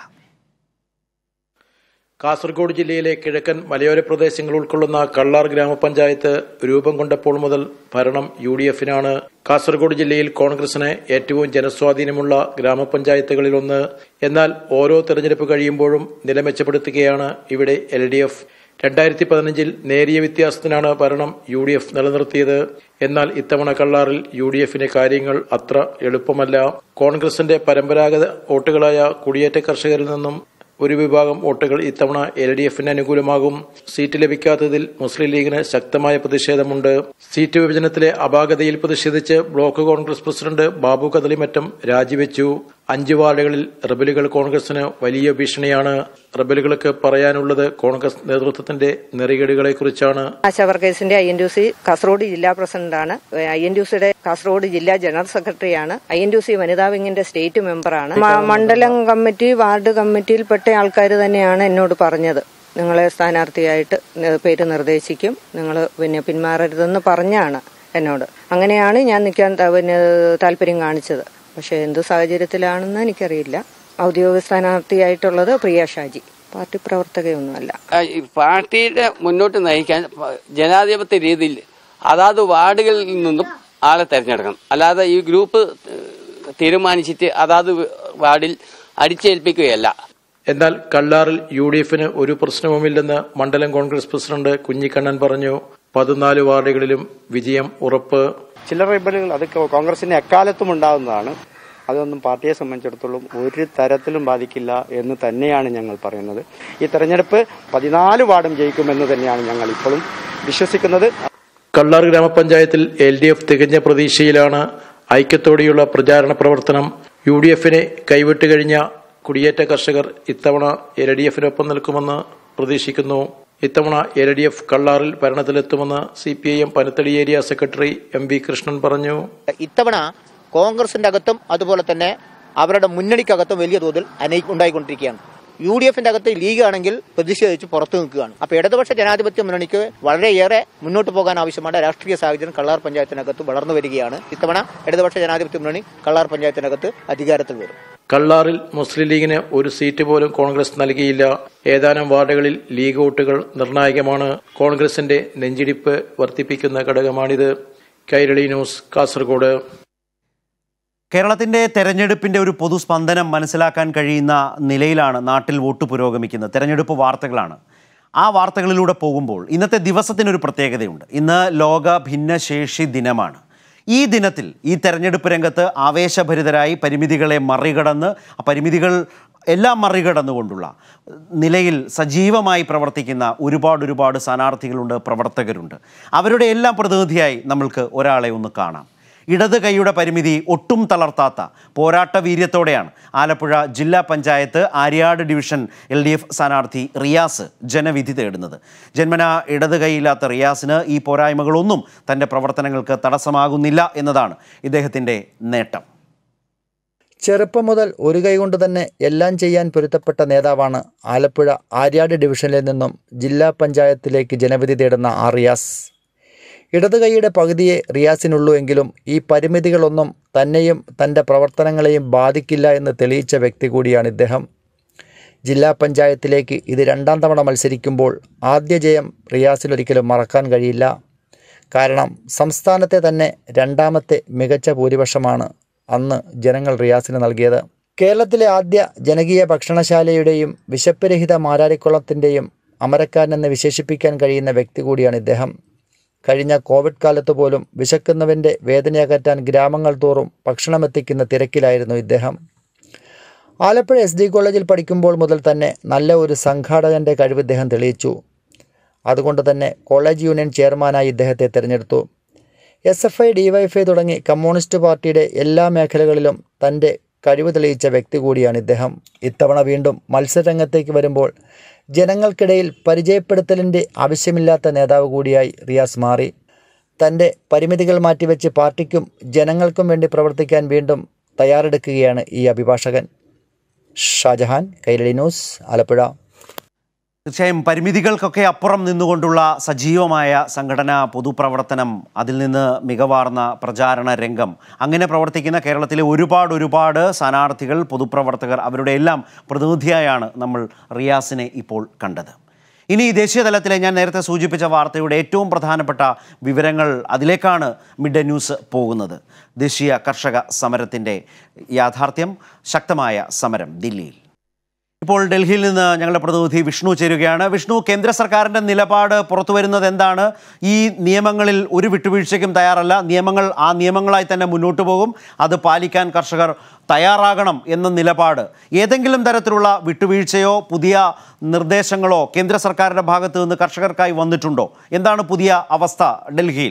കാസർഗോഡ് ജില്ലയിലെ കിഴക്കൻ മലയോര പ്രദേശങ്ങൾ ഉൾക്കൊള്ളുന്ന കള്ളാർ ഗ്രാമപഞ്ചായത്ത് രൂപം കൊണ്ടപ്പോൾ മുതൽ ഭരണം യു ഡി എഫിനാണ് കാസർഗോഡ് ജില്ലയിൽ കോൺഗ്രസിന് ഏറ്റവും ജനസ്വാധീനമുള്ള ഗ്രാമപഞ്ചായത്തുകളിലൊന്ന് എന്നാൽ ഓരോ തെരഞ്ഞെടുപ്പ് കഴിയുമ്പോഴും നില മെച്ചപ്പെടുത്തുകയാണ് ഇവിടെ എൽ ഡി എഫ് രണ്ടായിരത്തി പതിനഞ്ചിൽ നേരിയ വ്യത്യാസത്തിനാണ് ഭരണം യു ഡി എഫ് നിലനിർത്തിയത് എന്നാൽ ഇത്തവണ കള്ളാറിൽ യു ഡി എഫിന് കാര്യങ്ങൾ അത്ര എളുപ്പമല്ല കോൺഗ്രസിന്റെ പരമ്പരാഗത വോട്ടുകളായ കുടിയേറ്റ കർഷകരിൽ നിന്നും ഒരു വിഭാഗം വോട്ടുകൾ ഇത്തവണ എൽ ഡി എഫിന് അനുകൂലമാകും സീറ്റ് ലഭിക്കാത്തതിൽ മുസ്ലിം ലീഗിന് ശക്തമായ പ്രതിഷേധമുണ്ട് സീറ്റ് വിഭജനത്തിലെ അപാകതയിൽ പ്രതിഷേധിച്ച് ബ്ലോക്ക് കോൺഗ്രസ് പ്രസിഡന്റ് ബാബു കദളിമറ്റം രാജിവെച്ചു അഞ്ച് വാർഡുകളിൽ റബലുകൾ കോൺഗ്രസിന് വലിയ ഭീഷണിയാണ് റബലുകൾക്ക് പറയാനുള്ളത് കോൺഗ്രസ് നേതൃത്വത്തിന്റെ നെറികേടുകളെക്കുറിച്ചാണ് ആശാ വർക്കേഴ്സിന്റെ I N D C Kasaragod ജില്ലാ പ്രസിഡന്റാണ് ഐ എൻ ഡി സിയുടെ കാസർഗോഡ് ജില്ലാ ജനറൽ സെക്രട്ടറിയാണ് ഐ എൻ ഡി സി വനിതാ വിങ്ങിന്റെ സ്റ്റേറ്റ് മെമ്പറാണ് മ- മണ്ഡലം കമ്മിറ്റി വാർഡ് കമ്മിറ്റിയിൽപ്പെട്ട ആൾക്കാർ തന്നെയാണ് എന്നോട് പറഞ്ഞത് നിങ്ങളെ സ്ഥാനാർത്ഥിയായിട്ട് നി- പേര് നിർദ്ദേശിക്കും നിങ്ങൾ പിന്നെ പിന്മാറരുതെന്ന് പറഞ്ഞാണ് എന്നോട് അങ്ങനെയാണ് ഞാൻ നിൽക്കാൻ ത- പിന്നെ താല്പര്യം കാണിച്ചത് പക്ഷെ എന്ത് സാഹചര്യത്തിലാണെന്ന് എനിക്കറിയില്ല ഔദ്യോഗിക സ്ഥാനാർത്ഥിയായിട്ടുള്ളത് പ്രിയ ഷാജി പാർട്ടി പ്രവർത്തകയൊന്നുമല്ല ആ, ഈ പാർട്ടിയുടെ മുന്നോട്ട് നയിക്കാൻ പ- ജനാധിപത്യ രീതിയിൽ അതാത് വാർഡുകളിൽ നിന്നും ആളെ തെരഞ്ഞെടുക്കണം അല്ലാതെ ഈ ഗ്രൂപ്പ് ഏഹ്, തീരുമാനിച്ചിട്ട് അതാത് വാർഡിൽ അടിച്ചേൽപ്പിക്കുകയല്ല എന്നാൽ കല്ലാറിൽ യു ഡി എഫിന് ഒരു പ്രശ്നവുമില്ലെന്ന് മണ്ഡലം കോൺഗ്രസ് പ്രസിഡന്റ് കുഞ്ഞിക്കണ്ണൻ പറഞ്ഞു പതിനാല് വാർഡുകളിലും വിജയം ഉറപ്പ് ചില റിബലുകൾ അത് കോ- കോൺഗ്രസിന് എക്കാലത്തും ഉണ്ടാകുന്നതാണ് അതൊന്നും പാർട്ടിയെ സംബന്ധിച്ചിടത്തോളം ഒരു തരത്തിലും ബാധിക്കില്ല എന്ന് തന്നെയാണ് ഞങ്ങൾ പറയുന്നത് ഈ തെരഞ്ഞെടുപ്പ് പതിനാല് വാർഡും ജയിക്കുമെന്ന് തന്നെയാണ് ഞങ്ങൾ ഇപ്പോഴും വിശ്വസിക്കുന്നത് കള്ളാർ ഗ്രാമപഞ്ചായത്തിൽ എൽ ഡി എഫ് തികഞ്ഞ പ്രതീക്ഷയിലാണ് ഐക്യത്തോടെയുള്ള പ്രചാരണ പ്രവർത്തനം യു ഡി എഫിനെ കൈവിട്ട് കഴിഞ്ഞ കുടിയേറ്റ കർഷകർ ഇത്തവണ എൽ ഡി എഫിനൊപ്പം നിൽക്കുമെന്ന് പ്രതീക്ഷിക്കുന്നു ഇത്തവണ എൽ ഡി എഫ് കള്ളാറിൽ ഭരണത്തിലെത്തുമെന്ന് C P I M Panathady area secretary M V Krishnan പറഞ്ഞു ഇത്തവണ കോൺഗ്രസിന്റെ അകത്തും അതുപോലെ തന്നെ അവരുടെ മുന്നണിക്കകത്തും വലിയ തോതിൽ അനൈ ഉണ്ടായിക്കൊണ്ടിരിക്കുകയാണ് യു ഡി എഫിന്റെ അകത്ത് ലീഗ് ആണെങ്കിൽ പ്രതിഷേധിച്ച് പുറത്തു നിൽക്കുകയാണ് അപ്പൊ ഇടതുപക്ഷ ജനാധിപത്യ മുന്നണിക്ക് വളരെയേറെ മുന്നോട്ട് പോകാൻ ആവശ്യമായ രാഷ്ട്രീയ സാഹചര്യം കള്ളാർ പഞ്ചായത്തിനകത്ത് വളർന്നു വരികയാണ് ഇത്തവണ ഇടതുപക്ഷ ജനാധിപത്യ മുന്നണി കള്ളാർ പഞ്ചായത്തിനകത്ത് അധികാരത്തിൽ വരും കള്ളാറിൽ മുസ്ലിം ലീഗിന് ഒരു സീറ്റ് പോലും കോൺഗ്രസ് നൽകിയില്ല ഏതാനും വാർഡുകളിൽ ലീഗ് വോട്ടുകൾ നിർണായകമാണ് കോൺഗ്രസിന്റെ നെഞ്ചിടിപ്പ് വർദ്ധിപ്പിക്കുന്ന ഘടകമാണിത് കൈരളി ന്യൂസ് കാസർഗോഡ് കേരളത്തിൻ്റെ തെരഞ്ഞെടുപ്പിൻ്റെ ഒരു പൊതുസ്പന്ദനം മനസ്സിലാക്കാൻ കഴിയുന്ന നിലയിലാണ് നാട്ടിൽ വോട്ട് പുരോഗമിക്കുന്നത് തെരഞ്ഞെടുപ്പ് വാർത്തകളാണ് ആ വാർത്തകളിലൂടെ പോകുമ്പോൾ ഇന്നത്തെ ദിവസത്തിനൊരു പ്രത്യേകതയുണ്ട് ഇന്ന് ലോക ഭിന്നശേഷി ദിനമാണ് ഈ ദിനത്തിൽ ഈ തെരഞ്ഞെടുപ്പ് രംഗത്ത് ആവേശഭരിതരായി പരിമിതികളെ മറികടന്ന് ആ പരിമിതികൾ എല്ലാം മറികടന്നുകൊണ്ടുള്ള നിലയിൽ സജീവമായി പ്രവർത്തിക്കുന്ന ഒരുപാട് ഒരുപാട് സ്ഥാനാർത്ഥികളുണ്ട് പ്രവർത്തകരുണ്ട് അവരുടെ എല്ലാം പ്രതിനിധിയായി നമ്മൾക്ക് ഒരാളെ ഒന്ന് കാണാം ഇടത് കൈയുടെ പരിമിതി ഒട്ടും തളർത്താത്ത പോരാട്ട വീര്യത്തോടെയാണ് ആലപ്പുഴ ജില്ലാ panchayat Aryad division L D F സ്ഥാനാർത്ഥി റിയാസ് ജനവിധി തേടുന്നത് ജന്മന ഇടത് കൈയില്ലാത്ത റിയാസിന് ഈ പോരായ്മകളൊന്നും തൻ്റെ പ്രവർത്തനങ്ങൾക്ക് തടസ്സമാകുന്നില്ല എന്നതാണ് ഇദ്ദേഹത്തിൻ്റെ നേട്ടം ചെറുപ്പം മുതൽ ഒരു കൈകൊണ്ട് തന്നെ എല്ലാം ചെയ്യാൻ പൊരുത്തപ്പെട്ട നേതാവാണ് ആലപ്പുഴ ആര്യാട് ഡിവിഷനിൽ നിന്നും ജില്ലാ പഞ്ചായത്തിലേക്ക് ജനവിധി തേടുന്ന ആ റിയാസ് ഇടത് കൈയുടെ പകുതിയെ റിയാസിനുള്ളൂ എങ്കിലും ഈ പരിമിതികളൊന്നും തന്നെയും തൻ്റെ പ്രവർത്തനങ്ങളെയും ബാധിക്കില്ല എന്ന് തെളിയിച്ച വ്യക്തി കൂടിയാണ് ഇദ്ദേഹം ജില്ലാ പഞ്ചായത്തിലേക്ക് ഇത് രണ്ടാം തവണ മത്സരിക്കുമ്പോൾ ആദ്യ ജയം റിയാസിനൊരിക്കലും മറക്കാൻ കഴിയില്ല കാരണം സംസ്ഥാനത്തെ തന്നെ രണ്ടാമത്തെ മികച്ച ഭൂരിപക്ഷമാണ് അന്ന് ജനങ്ങൾ റിയാസിന് നൽകിയത് കേരളത്തിലെ ആദ്യ ജനകീയ ഭക്ഷണശാലയുടെയും വിശപ്പ് രഹിത മാരാരിക്കുളത്തിൻ്റെയും അമരക്കാരൻ എന്ന് വിശേഷിപ്പിക്കാൻ കഴിയുന്ന വ്യക്തി കൂടിയാണ് ഇദ്ദേഹം കഴിഞ്ഞ കോവിഡ് കാലത്ത് പോലും വിശക്കുന്നവൻ്റെ വേദനയകറ്റാൻ ഗ്രാമങ്ങൾ തോറും ഭക്ഷണമെത്തിക്കുന്ന തിരക്കിലായിരുന്നു ഇദ്ദേഹം ആലപ്പുഴ എസ് ഡി കോളേജിൽ പഠിക്കുമ്പോൾ മുതൽ തന്നെ നല്ല ഒരു സംഘാടകൻ്റെ കഴിവ് ഇദ്ദേഹം തെളിയിച്ചു അതുകൊണ്ട് തന്നെ കോളേജ് യൂണിയൻ ചെയർമാനായി ഇദ്ദേഹത്തെ തിരഞ്ഞെടുത്തു എസ് എഫ് ഐ ഡിവൈഎഫ്ഐ തുടങ്ങി കമ്മ്യൂണിസ്റ്റ് പാർട്ടിയുടെ എല്ലാ മേഖലകളിലും തൻ്റെ കഴിവ് തെളിയിച്ച വ്യക്തി കൂടിയാണ് ഇദ്ദേഹം ഇത്തവണ വീണ്ടും മത്സരരംഗത്തേക്ക് വരുമ്പോൾ ജനങ്ങൾക്കിടയിൽ പരിചയപ്പെടുത്തലിൻ്റെ ആവശ്യമില്ലാത്ത നേതാവ് കൂടിയായി റിയാസ് മാറി തൻ്റെ പരിമിതികൾ മാറ്റിവെച്ച് പാർട്ടിക്കും ജനങ്ങൾക്കും വേണ്ടി പ്രവർത്തിക്കാൻ വീണ്ടും തയ്യാറെടുക്കുകയാണ് ഈ അഭിഭാഷകൻ ഷാജഹാൻ കൈരളി ന്യൂസ് ആലപ്പുഴ തീർച്ചയായും പരിമിതികൾക്കൊക്കെ അപ്പുറം നിന്നുകൊണ്ടുള്ള സജീവമായ സംഘടന പൊതുപ്രവർത്തനം അതിൽ നിന്ന് മികവാർന്ന പ്രചാരണ രംഗം അങ്ങനെ പ്രവർത്തിക്കുന്ന കേരളത്തിലെ ഒരുപാട് ഒരുപാട് സ്ഥാനാർത്ഥികൾ പൊതുപ്രവർത്തകർ അവരുടെ എല്ലാം പ്രതിനിധിയായാണ് നമ്മൾ റിയാസിനെ ഇപ്പോൾ കണ്ടത് ഇനി ദേശീയ തലത്തിലെ ഞാൻ നേരത്തെ സൂചിപ്പിച്ച വാർത്തയുടെ ഏറ്റവും പ്രധാനപ്പെട്ട വിവരങ്ങൾ അതിലേക്കാണ് മിഡ് ഡേ ന്യൂസ് പോകുന്നത് ദേശീയ കർഷക സമരത്തിൻ്റെ യാഥാർത്ഥ്യം ശക്തമായ സമരം ദില്ലിയിൽ ഇപ്പോൾ ഡൽഹിയിൽ നിന്ന് ഞങ്ങളുടെ പ്രതിനിധി വിഷ്ണു ചേരുകയാണ് വിഷ്ണു കേന്ദ്ര സർക്കാരിൻ്റെ നിലപാട് പുറത്തു വരുന്നത് എന്താണ് ഈ നിയമങ്ങളിൽ ഒരു വിട്ടുവീഴ്ചയ്ക്കും തയ്യാറല്ല നിയമങ്ങൾ ആ നിയമങ്ങളായി തന്നെ മുന്നോട്ട് പോകും അത് പാലിക്കാൻ കർഷകർ തയ്യാറാകണം എന്ന നിലപാട് ഏതെങ്കിലും തരത്തിലുള്ള വിട്ടുവീഴ്ചയോ പുതിയ നിർദ്ദേശങ്ങളോ കേന്ദ്ര സർക്കാരിൻ്റെ ഭാഗത്ത് നിന്ന് കർഷകർക്കായി വന്നിട്ടുണ്ടോ എന്താണ് പുതിയ അവസ്ഥ ഡൽഹിയിൽ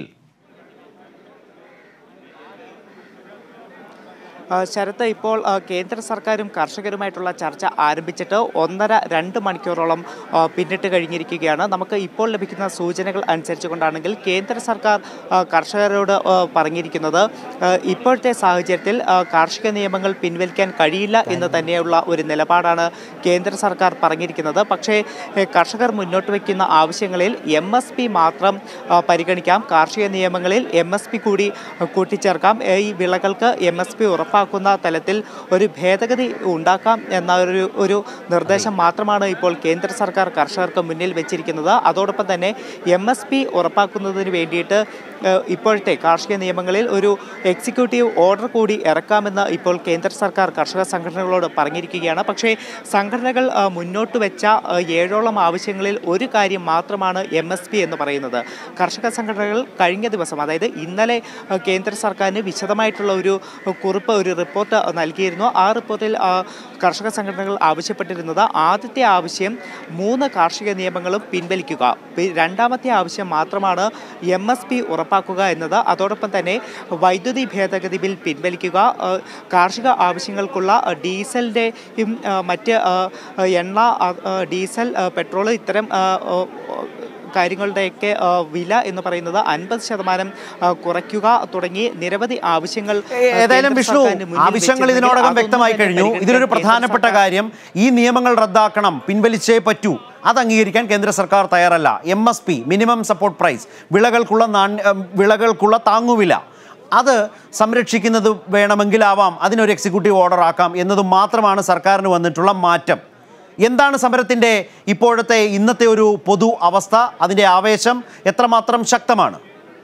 ആ, ശരത്ത് ഇപ്പോൾ ആ, കേന്ദ്ര സർക്കാരും കർഷകരുമായിട്ടുള്ള ചർച്ച ആരംഭിച്ചിട്ട് ഒന്നര രണ്ട് മണിക്കൂറോളം ആ, പിന്നിട്ട് കഴിഞ്ഞിരിക്കുകയാണ് നമുക്ക് ഇപ്പോൾ ലഭിക്കുന്ന സൂചനകൾ അനുസരിച്ചുകൊണ്ടാണെങ്കിൽ കേന്ദ്ര സർക്കാർ ആ, കർഷകരോട് ആ, പറഞ്ഞിരിക്കുന്നത് ആ, ഇപ്പോഴത്തെ സാഹചര്യത്തിൽ ആ, കാർഷിക നിയമങ്ങൾ പിൻവലിക്കാൻ കഴിയില്ല എന്ന് തന്നെയുള്ള ഒരു നിലപാടാണ് കേന്ദ്ര സർക്കാർ പറഞ്ഞിരിക്കുന്നത് പക്ഷേ ഏ, കർഷകർ മുന്നോട്ട് വയ്ക്കുന്ന ആവശ്യങ്ങളിൽ എം എസ് പി മാത്രം ആ, പരിഗണിക്കാം കാർഷിക നിയമങ്ങളിൽ എം എസ് പി കൂടി ആ, കൂട്ടിച്ചേർക്കാം ഏ, ഈ വിളകൾക്ക് എം എസ് പി ഉറപ്പാക്കുന്ന തലത്തിൽ ഒരു ഭേദഗതി ഉണ്ടാക്കാം എന്ന ഒരു ഒരു നിർദ്ദേശം മാത്രമാണ് ഇപ്പോൾ കേന്ദ്ര സർക്കാർ കർഷകർക്ക് മുന്നിൽ വെച്ചിരിക്കുന്നത് അതോടൊപ്പം തന്നെ എം എസ് പി ഉറപ്പാക്കുന്നതിന് വേണ്ടിയിട്ട് ഏഹ്, ഇപ്പോഴത്തെ കാർഷിക നിയമങ്ങളിൽ ഒരു എക്സിക്യൂട്ടീവ് ഓർഡർ കൂടി ഇറക്കാമെന്ന് ഇപ്പോൾ കേന്ദ്ര സർക്കാർ കർഷക സംഘടനകളോട് പറഞ്ഞിരിക്കുകയാണ് പക്ഷേ സംഘടനകൾ ആ, മുന്നോട്ട് വെച്ച ആ, ഏഴോളം ആവശ്യങ്ങളിൽ ഒരു കാര്യം മാത്രമാണ് എം എസ് പി എന്ന് പറയുന്നത് കർഷക സംഘടനകൾ കഴിഞ്ഞ ദിവസം അതായത് ഇന്നലെ ആ, കേന്ദ്ര സർക്കാരിന് വിശദമായിട്ടുള്ള ഒരു കുറിപ്പ് ഒരു റിപ്പോർട്ട് നൽകിയിരുന്നു ആ റിപ്പോർട്ടിൽ ആ, കർഷക സംഘടനകൾ ആവശ്യപ്പെട്ടിരുന്നത് ആദ്യത്തെ ആവശ്യം മൂന്ന് കാർഷിക നിയമങ്ങളും പിൻവലിക്കുക പി- രണ്ടാമത്തെ ആവശ്യം മാത്രമാണ് എം എസ് പി ഉറപ്പാക്കുക എന്നത് അതോടൊപ്പം തന്നെ വൈദ്യുതി ഭേദഗതി ബിൽ പിൻവലിക്കുക ആ, കാർഷിക ആവശ്യങ്ങൾക്കുള്ള ആ, ഡീസലിൻ്റെയും ആ, മറ്റ് ആ, എണ്ണ ആ, ആ, ഡീസൽ ആ, പെട്രോൾ ഇത്തരം ആ, ഓ, ഓ, കാര്യങ്ങളുടെയൊക്കെ ആ, വില എന്ന് പറയുന്നത് അൻപത് ശതമാനം ആ, കുറയ്ക്കുക തുടങ്ങി നിരവധി ആവശ്യങ്ങൾ ആ, ഏതായാലും കേന്ദ്ര വിഷ്ണു സർക്കാരിന് മുന്നിൽ ആവശ്യങ്ങൾ വെച്ചിരുന്നെങ്കിൽ ഇതിനോടകം അതൊന്നും വ്യക്തമായി തന്നെ കഴിഞ്ഞു പരിഗണിക്കാൻ ഇതിലൊരു കേന്ദ്ര പ്രധാനപ്പെട്ട കാര്യം ഈ നിയമങ്ങൾ റദ്ദാക്കണം പിൻവലിച്ചേ പറ്റൂ അത് അംഗീകരിക്കാൻ കേന്ദ്ര സർക്കാർ തയ്യാറല്ല M S P minimum support price വിളകൾക്കുള്ള നാണ്യ ഏഹ് വിളകൾക്കുള്ള താങ്ങുവില അത് സംരക്ഷിക്കുന്നത് വേണമെങ്കിലാവാം അതിനൊരു എക്സിക്യൂട്ടീവ് ഓർഡർ ആക്കാം എന്നതും മാത്രമാണ് സർക്കാരിന് വന്നിട്ടുള്ള മാറ്റം എന്താണ് സമരത്തിൻ്റെ ഇപ്പോഴത്തെ ഇന്നത്തെ ഒരു പൊതു അവസ്ഥ അതിൻ്റെ ആവേശം എത്രമാത്രം ശക്തമാണ്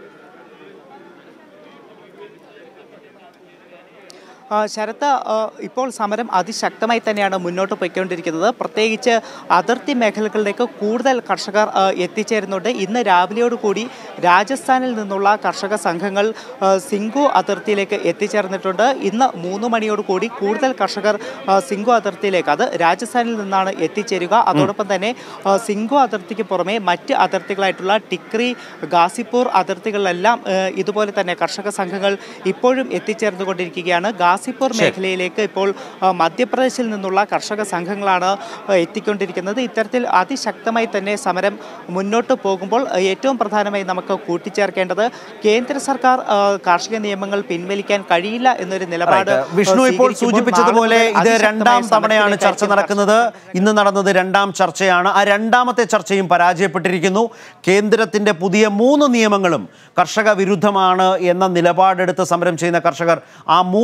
ആ, ശരത്ത് ആ, ഇപ്പോൾ സമരം അതിശക്തമായി തന്നെയാണ് മുന്നോട്ട് പോയിക്കൊണ്ടിരിക്കുന്നത് പ്രത്യേകിച്ച് അതിർത്തി മേഖലകളിലേക്ക് കൂടുതൽ കർഷകർ ആ, എത്തിച്ചേരുന്നുണ്ട് ഇന്ന് രാവിലെയോടുകൂടി രാജസ്ഥാനിൽ നിന്നുള്ള കർഷക സംഘങ്ങൾ ആ, സിംഗു അതിർത്തിയിലേക്ക് എത്തിച്ചേർന്നിട്ടുണ്ട് ഇന്ന് മൂന്ന് മണിയോടുകൂടി കൂടുതൽ കർഷകർ ആ, സിംഗു അതിർത്തിയിലേക്ക് അത് രാജസ്ഥാനിൽ നിന്നാണ് എത്തിച്ചേരുക അതോടൊപ്പം തന്നെ ആ, സിംഗു അതിർത്തിക്ക് പുറമെ മറ്റ് അതിർത്തികളായിട്ടുള്ള ടിക്രി ഗാസിപ്പൂർ അതിർത്തികളിലെല്ലാം ആ, ഇതുപോലെ തന്നെ കർഷക സംഘങ്ങൾ ഇപ്പോഴും എത്തിച്ചേർന്നുകൊണ്ടിരിക്കുകയാണ് ഗാസിപ്പൂർ മേഖലയിലേക്ക് ഇപ്പോൾ ആ, മധ്യപ്രദേശിൽ നിന്നുള്ള കർഷക സംഘങ്ങളാണ് ആ, എത്തിക്കൊണ്ടിരിക്കുന്നത് ഇത്തരത്തിൽ അതിശക്തമായി തന്നെ സമരം മുന്നോട്ട് പോകുമ്പോൾ ആ, ഏറ്റവും പ്രധാനമായി നമുക്ക് കൂട്ടിച്ചേർക്കേണ്ടത് കേന്ദ്ര സർക്കാർ ആ, കാർഷിക നിയമങ്ങൾ പിൻവലിക്കാൻ കഴിയില്ല എന്നൊരു നിലപാട് Right. വിഷ്ണു ഇപ്പോൾ സ്വീകരിക്കുമ്പോൾ സൂചിപ്പിച്ചതുപോലെ നാളെ മുതൽ ഇത് അതിശക്തമായ രണ്ടാം തവണയാണ് സമരത്തിലേക്ക് ചർച്ച നടക്കുന്നത് ഇന്ന് നടന്നത് രണ്ടാം ചർച്ചയാണ് ആ രണ്ടാമത്തെ ചർച്ചയും പരാജയപ്പെട്ടിരിക്കുന്നു കേന്ദ്രത്തിന്റെ പുതിയ മൂന്ന് നിയമങ്ങളും കർഷക വിരുദ്ധമാണ് എന്ന നിലപാടെടുത്ത് സമരം ചെയ്യുന്ന കർഷകർ ആ മൂന്ന് നിയമങ്ങളും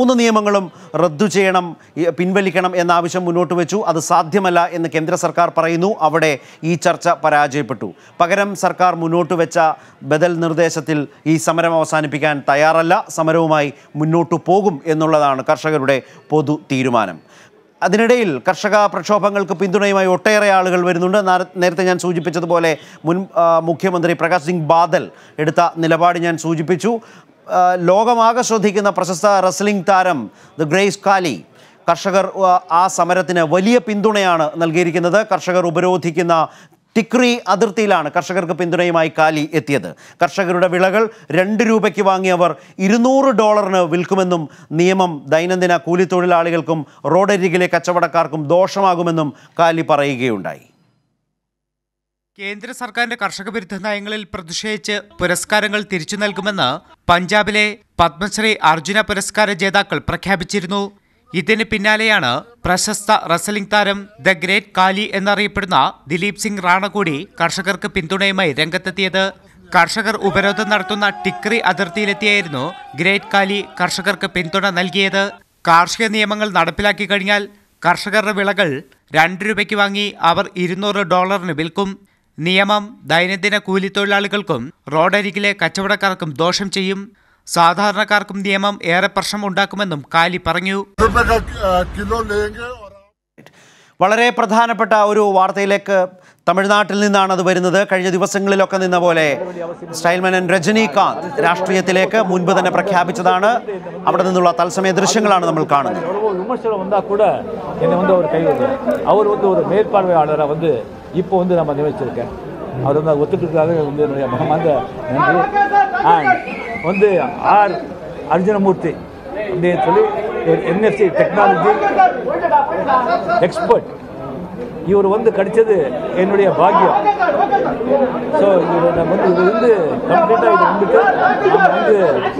പ്രക്ഷോഭങ്ങളും റദ്ദു ചെയ്യണം ഈ പിൻവലിക്കണം എന്ന ആവശ്യം മുന്നോട്ട് വെച്ചു അത് സാധ്യമല്ല എന്ന് കേന്ദ്ര സർക്കാർ പറയുന്നു അവിടെ ഈ ചർച്ച പരാജയപ്പെട്ടു പകരം സർക്കാർ മുന്നോട്ട് വെച്ച ബദൽ നിർദ്ദേശത്തിൽ ഈ സമരം അവസാനിപ്പിക്കാൻ തയ്യാറല്ല സമരവുമായി മുന്നോട്ടു പോകും എന്നുള്ളതാണ് കർഷകരുടെ പൊതു തീരുമാനം അതിനിടയിൽ കർഷക പ്രക്ഷോഭങ്ങൾക്ക് പിന്തുണയുമായി ഒട്ടേറെ ആളുകൾ വരുന്നുണ്ട് നാര- നേരത്തെ ഞാൻ സൂചിപ്പിച്ചതുപോലെ മുൻ ആ, മുഖ്യമന്ത്രി പ്രകാശ് സിംഗ് ബാദൽ എടുത്ത നിലപാട് ഞാൻ സൂചിപ്പിച്ചു ആ, ലോകമാകെ ശ്രദ്ധിക്കുന്ന പ്രശസ്ത റെസ്ലിംഗ് താരം ദ ഗ്രേസ് കാലി കർഷകർ ആ, ആ സമരത്തിന് വലിയ പിന്തുണയാണ് നൽകിയിരിക്കുന്നത് കർഷകർ ഉപരോധിക്കുന്ന ടിക്രി അതിർത്തിയിലാണ് കർഷകർക്ക് പിന്തുണയുമായി കാലി എത്തിയത് കർഷകരുടെ വിളകൾ രണ്ട് രൂപയ്ക്ക് വാങ്ങിയവർ ഇരുന്നൂറ് ഡോളറിന് വിൽക്കുമെന്നും നിയമം ദൈനംദിന കൂലിത്തൊഴിലാളികൾക്കും റോഡരികിലെ കച്ചവടക്കാർക്കും ദോഷമാകുമെന്നും കാലി പറയുകയുണ്ടായി കേന്ദ്ര സർക്കാരിന്റെ കർഷക വിരുദ്ധ നയങ്ങളിൽ പ്രതിഷേധിച്ച് പുരസ്കാരങ്ങൾ തിരിച്ചു നൽകുമെന്ന് പഞ്ചാബിലെ പത്മശ്രീ അർജുന പുരസ്കാര ജേതാക്കൾ പ്രഖ്യാപിച്ചിരുന്നു ഇതിന് പിന്നാലെയാണ് പ്രശസ്ത റസലിംഗ് താരം ദ ഗ്രേറ്റ് കാലി എന്നറിയപ്പെടുന്ന ദിലീപ് സിംഗ് റാണ കൂടി കർഷകർക്ക് പിന്തുണയുമായി രംഗത്തെത്തിയത് കർഷകർ ഉപരോധം നടത്തുന്ന ടിക്രി അതിർത്തിയിലെത്തിയായിരുന്നു ഗ്രേറ്റ് കാലി കർഷകർക്ക് പിന്തുണ നൽകിയത് കാർഷിക നിയമങ്ങൾ നടപ്പിലാക്കി കഴിഞ്ഞാൽ കർഷകരുടെ വിളകൾ രണ്ട് രൂപയ്ക്ക് വാങ്ങി അവർ ഇരുന്നൂറ് ഡോളറിന് വിൽക്കും നിയമം ദൈനംദിന കൂലിത്തൊഴിലാളികൾക്കും റോഡരികിലെ കച്ചവടക്കാർക്കും ദോഷം ചെയ്യും സാധാരണക്കാർക്കും നിയമം ഏറെ പ്രശ്നം ഉണ്ടാക്കുമെന്നും കാലി പറഞ്ഞു വളരെ പ്രധാനപ്പെട്ട ഒരു വാർത്തയിലേക്ക് തമിഴ്നാട്ടിൽ നിന്നാണ് അത് വരുന്നത് കഴിഞ്ഞ ദിവസങ്ങളിലൊക്കെ നിന്ന പോലെ സ്റ്റൈൽമനൻ രജനീകാന്ത് രാഷ്ട്രീയത്തിലേക്ക് മുൻപ് തന്നെ പ്രഖ്യാപിച്ചതാണ് അവിടെ നിന്നുള്ള തത്സമയ ദൃശ്യങ്ങളാണ് നമ്മൾ കാണുന്നത് எவ்வளவோ விமர்சனம் வந்தால் கூட என்னை வந்து அவர் கைவிடு அவர் வந்து ஒரு மேற்பார்வையாளரை வந்து இப்போ வந்து நம்ம நியமிச்சிருக்கேன் அவர் வந்து அதை ஒத்துட்டுருக்காக வந்து என்னுடைய மகமார்ந்த நன்றி அண்ட் வந்து ஆர் அர்ஜுனமூர்த்தி அப்படின்னு சொல்லி ஒரு என்எஃப்சி டெக்னாலஜி எக்ஸ்பர்ட் இவர் வந்து கிடைச்சது என்னுடைய பாக்கியம் ஸோ இவர் நம்ம வந்து இது வந்து கம்ப்ளீட்டாக இது வந்துட்டு நம்ம வந்து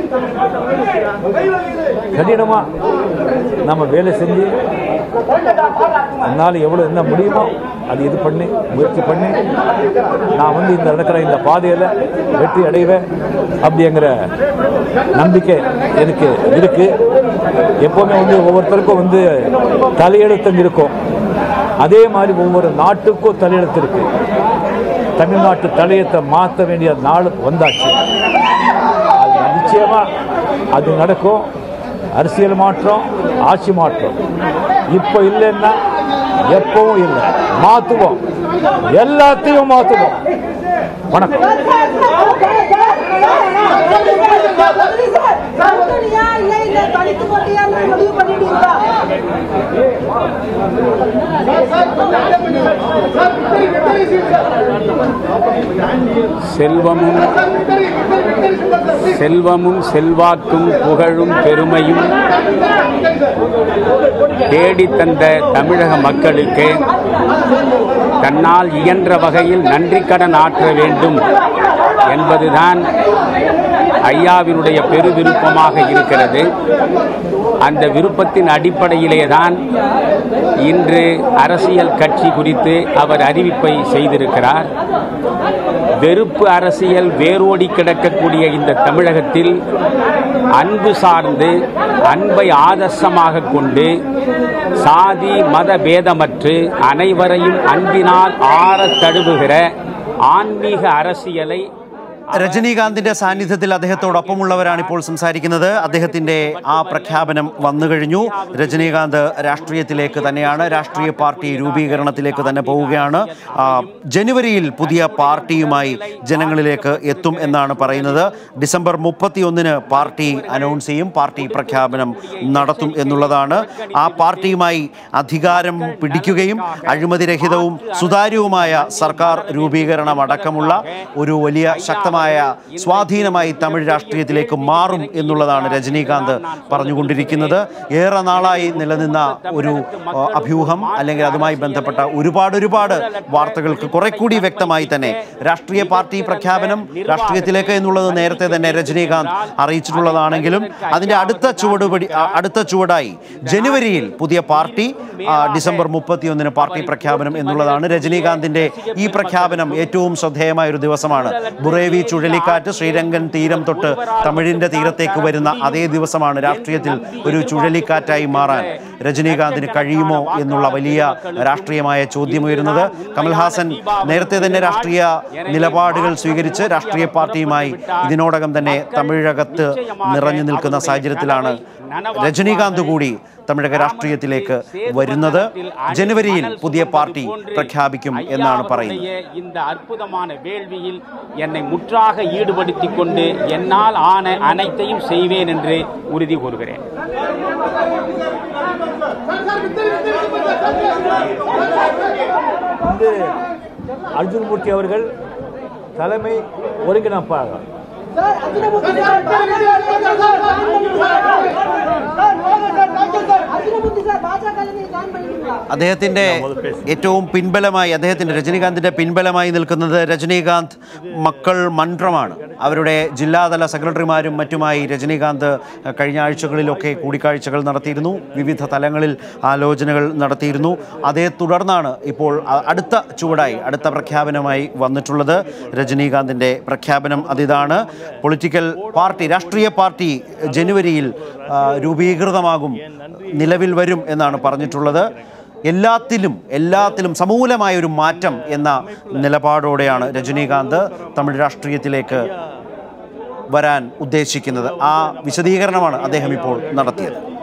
கடினமாக நம்ம வேலை செஞ்சு என்னால் எவ்வளோ என்ன முடியுமோ அது இது பண்ணி முயற்சி பண்ணி நான் வந்து இந்த நடக்கிற இந்த பாதையில் வெற்றி அடைவேன் அப்படிங்கிற நம்பிக்கை எனக்கு இருக்கு எப்போவுமே வந்து ஒவ்வொருத்தருக்கும் வந்து தலையெழுத்தம் இருக்கும் அதே மாதிரி ஒவ்வொரு நாட்டுக்கும் தலையெழுத்து இருக்கு தமிழ்நாட்டு தலையத்தை மாற்ற வேண்டிய நாள் வந்தாச்சு அது நிச்சயமா அது நடக்கும் அரசியல் மாற்றம் ஆட்சி மாற்றம் இப்போ இல்லைன்னா எப்பவும் இல்லை மாற்றுவோம் எல்லாத்தையும் மாற்றுவோம் வணக்கம் செல்வமும் செல்வமும் செல்வாக்கும் புகழும் பெருமையும் தேடித் தந்த தமிழக மக்களுக்கு தன்னால் இயன்ற வகையில் நன்றிக்கடன் ஆற்ற வேண்டும் என்பதுதான் ஐயாவினுடைய பெரு விருப்பமாக இருக்கிறது அந்த விருப்பத்தின் அடிப்படையிலே தான் இன்று அரசியல் கட்சி குறித்து அவர் அறிவிப்பை செய்திருக்கிறார் வெறுப்பு அரசியல் வேரோடி கிடக்கக்கூடிய இந்த தமிழகத்தில் அன்பு சார்ந்து அன்பை ஆதர்சமாக கொண்டு சாதி மத பேதமற்று அனைவரையும் அன்பினால் ஆறத் தழுவுகிற ആത്മീക அரசியலை രജനീകാന്തിന്റെ സാന്നിധ്യത്തിൽ അദ്ദേഹത്തോടൊപ്പമുള്ളവരാണ് ഇപ്പോൾ സംസാരിക്കുന്നത് അദ്ദേഹത്തിന്റെ ആ പ്രഖ്യാപനം വന്നു കഴിഞ്ഞു രജനീകാന്ത് രാഷ്ട്രീയത്തിലേക്ക് തന്നെയാണ് രാഷ്ട്രീയ പാർട്ടി രൂപീകരണത്തിലേക്ക് തന്നെ പോവുകയാണ് ആ, ജനുവരിയിൽ പുതിയ പാർട്ടിയുമായി ജനങ്ങളിലേക്ക് എത്തും എന്നാണ് പറയുന്നത് ഡിസംബർ മുപ്പത്തിയൊന്നിന് പാർട്ടി അനൗൺസ് ചെയ്യും പാർട്ടി പ്രഖ്യാപനം നടത്തും എന്നുള്ളതാണ് ആ പാർട്ടിയുമായി അധികാരം പിടിക്കുകയും അഴിമതിരഹിതവും സുതാര്യവുമായ സർക്കാർ രൂപീകരണം അടക്കമുള്ള ഒരു വലിയ ശക്തമായ സ്വാധീനമായി തമിഴ് രാഷ്ട്രീയത്തിലേക്ക് മാറും എന്നുള്ളതാണ് രജനീകാന്ത് പറഞ്ഞുകൊണ്ടിരിക്കുന്നത് ഏറെ നാളായി നിലനിന്ന ഒരു ആ, അഭ്യൂഹം അല്ലെങ്കിൽ അതുമായി ബന്ധപ്പെട്ട ഒരുപാട് ഒരുപാട് വാർത്തകൾക്ക് കുറെ കൂടി വ്യക്തമായി തന്നെ രാഷ്ട്രീയ പാർട്ടി പ്രഖ്യാപനം രാഷ്ട്രീയത്തിലേക്ക് എന്നുള്ളത് നേരത്തെ തന്നെ രജനീകാന്ത് അറിയിച്ചിട്ടുള്ളതാണെങ്കിലും അതിന്റെ അടുത്ത ചുവടുപടി ആ, അടുത്ത ചുവടായി ജനുവരിയിൽ പുതിയ പാർട്ടി ആ, ഡിസംബർ മുപ്പത്തിയൊന്നിന് പാർട്ടി പ്രഖ്യാപനം എന്നുള്ളതാണ് രജനീകാന്തിന്റെ ഈ പ്രഖ്യാപനം ഏറ്റവും ശ്രദ്ധേയമായ ഒരു ദിവസമാണ് ബുറേവി ചുഴലിക്കാറ്റ് ശ്രീരംഗൻ തീരം തൊട്ട് തമിഴിന്റെ തീരത്തേക്ക് വരുന്ന അതേ ദിവസമാണ് രാഷ്ട്രീയത്തിൽ ഒരു ചുഴലിക്കാറ്റായി മാറാൻ രജനീകാന്തിന് കഴിയുമോ എന്നുള്ള വലിയ രാഷ്ട്രീയമായ ചോദ്യമുയരുന്നത് കമൽഹാസൻ നേരത്തെ തന്നെ രാഷ്ട്രീയ നിലപാടുകൾ സ്വീകരിച്ച് രാഷ്ട്രീയ പാർട്ടിയുമായി ഇതിനോടകം തന്നെ തമിഴകത്ത് നിറഞ്ഞു നിൽക്കുന്ന സാഹചര്യത്തിലാണ് രജനീകാന്ത് കൂടി തമിഴക രാഷ്ട്രീയത്തിലേക്ക് വരുന്നത് ജനുവരിയിൽ പുതിയ പാർട്ടി പ്രഖ്യാപിക്കും എന്നാണ് പറയുന്നത് இந்த அற்புதமான வேள்வியில் என்னை முற்றாக ஈடுபடுத்திக் கொண்டு என்னால் ஆன அனைத்தையும் செய்வேன் என்று உறுதி கூறுகிறேன் வந்து அர்ஜுன் மூர்த்தி அவர்கள் தலைமை ஒருங்கிணைப்பாளர் അദ്ദേഹത്തിന്റെ ഏറ്റവും പിൻബലമായി അദ്ദേഹത്തിന്റെ രജനീകാന്തിന്റെ പിൻബലമായി നിൽക്കുന്നത് രജനീകാന്ത് മക്കൾ മന്ത്രമാണ് അവരുടെ ജില്ലാതല സെക്രട്ടറിമാരും മറ്റുമായി രജനീകാന്ത് കഴിഞ്ഞ ആഴ്ചകളിലൊക്കെ കൂടിക്കാഴ്ചകൾ നടത്തിയിരുന്നു വിവിധ തലങ്ങളിൽ ആലോചനകൾ നടത്തിയിരുന്നു അതേ തുടർന്നാണ് ഇപ്പോൾ അ- അടുത്ത ചുവടായി അടുത്ത പ്രഖ്യാപനമായി വന്നിട്ടുള്ളത് രജനീകാന്തിന്റെ പ്രഖ്യാപനം അതിതാണ് പൊളിറ്റിക്കൽ പാർട്ടി രാഷ്ട്രീയ പാർട്ടി ജനുവരിയിൽ ആ, രൂപീകൃതമാകും നിലവിൽ വരും എന്നാണ് പറഞ്ഞിട്ടുള്ളത് എല്ലാത്തിലും എല്ലാത്തിലും സമൂലമായ ഒരു മാറ്റം എന്ന നിലപാടോടെയാണ് രജനീകാന്ത് തമിഴ് രാഷ്ട്രീയത്തിലേക്ക് വരാൻ ഉദ്ദേശിക്കുന്നത് ആ വിശദീകരണമാണ് അദ്ദേഹം ഇപ്പോൾ നടത്തിയത്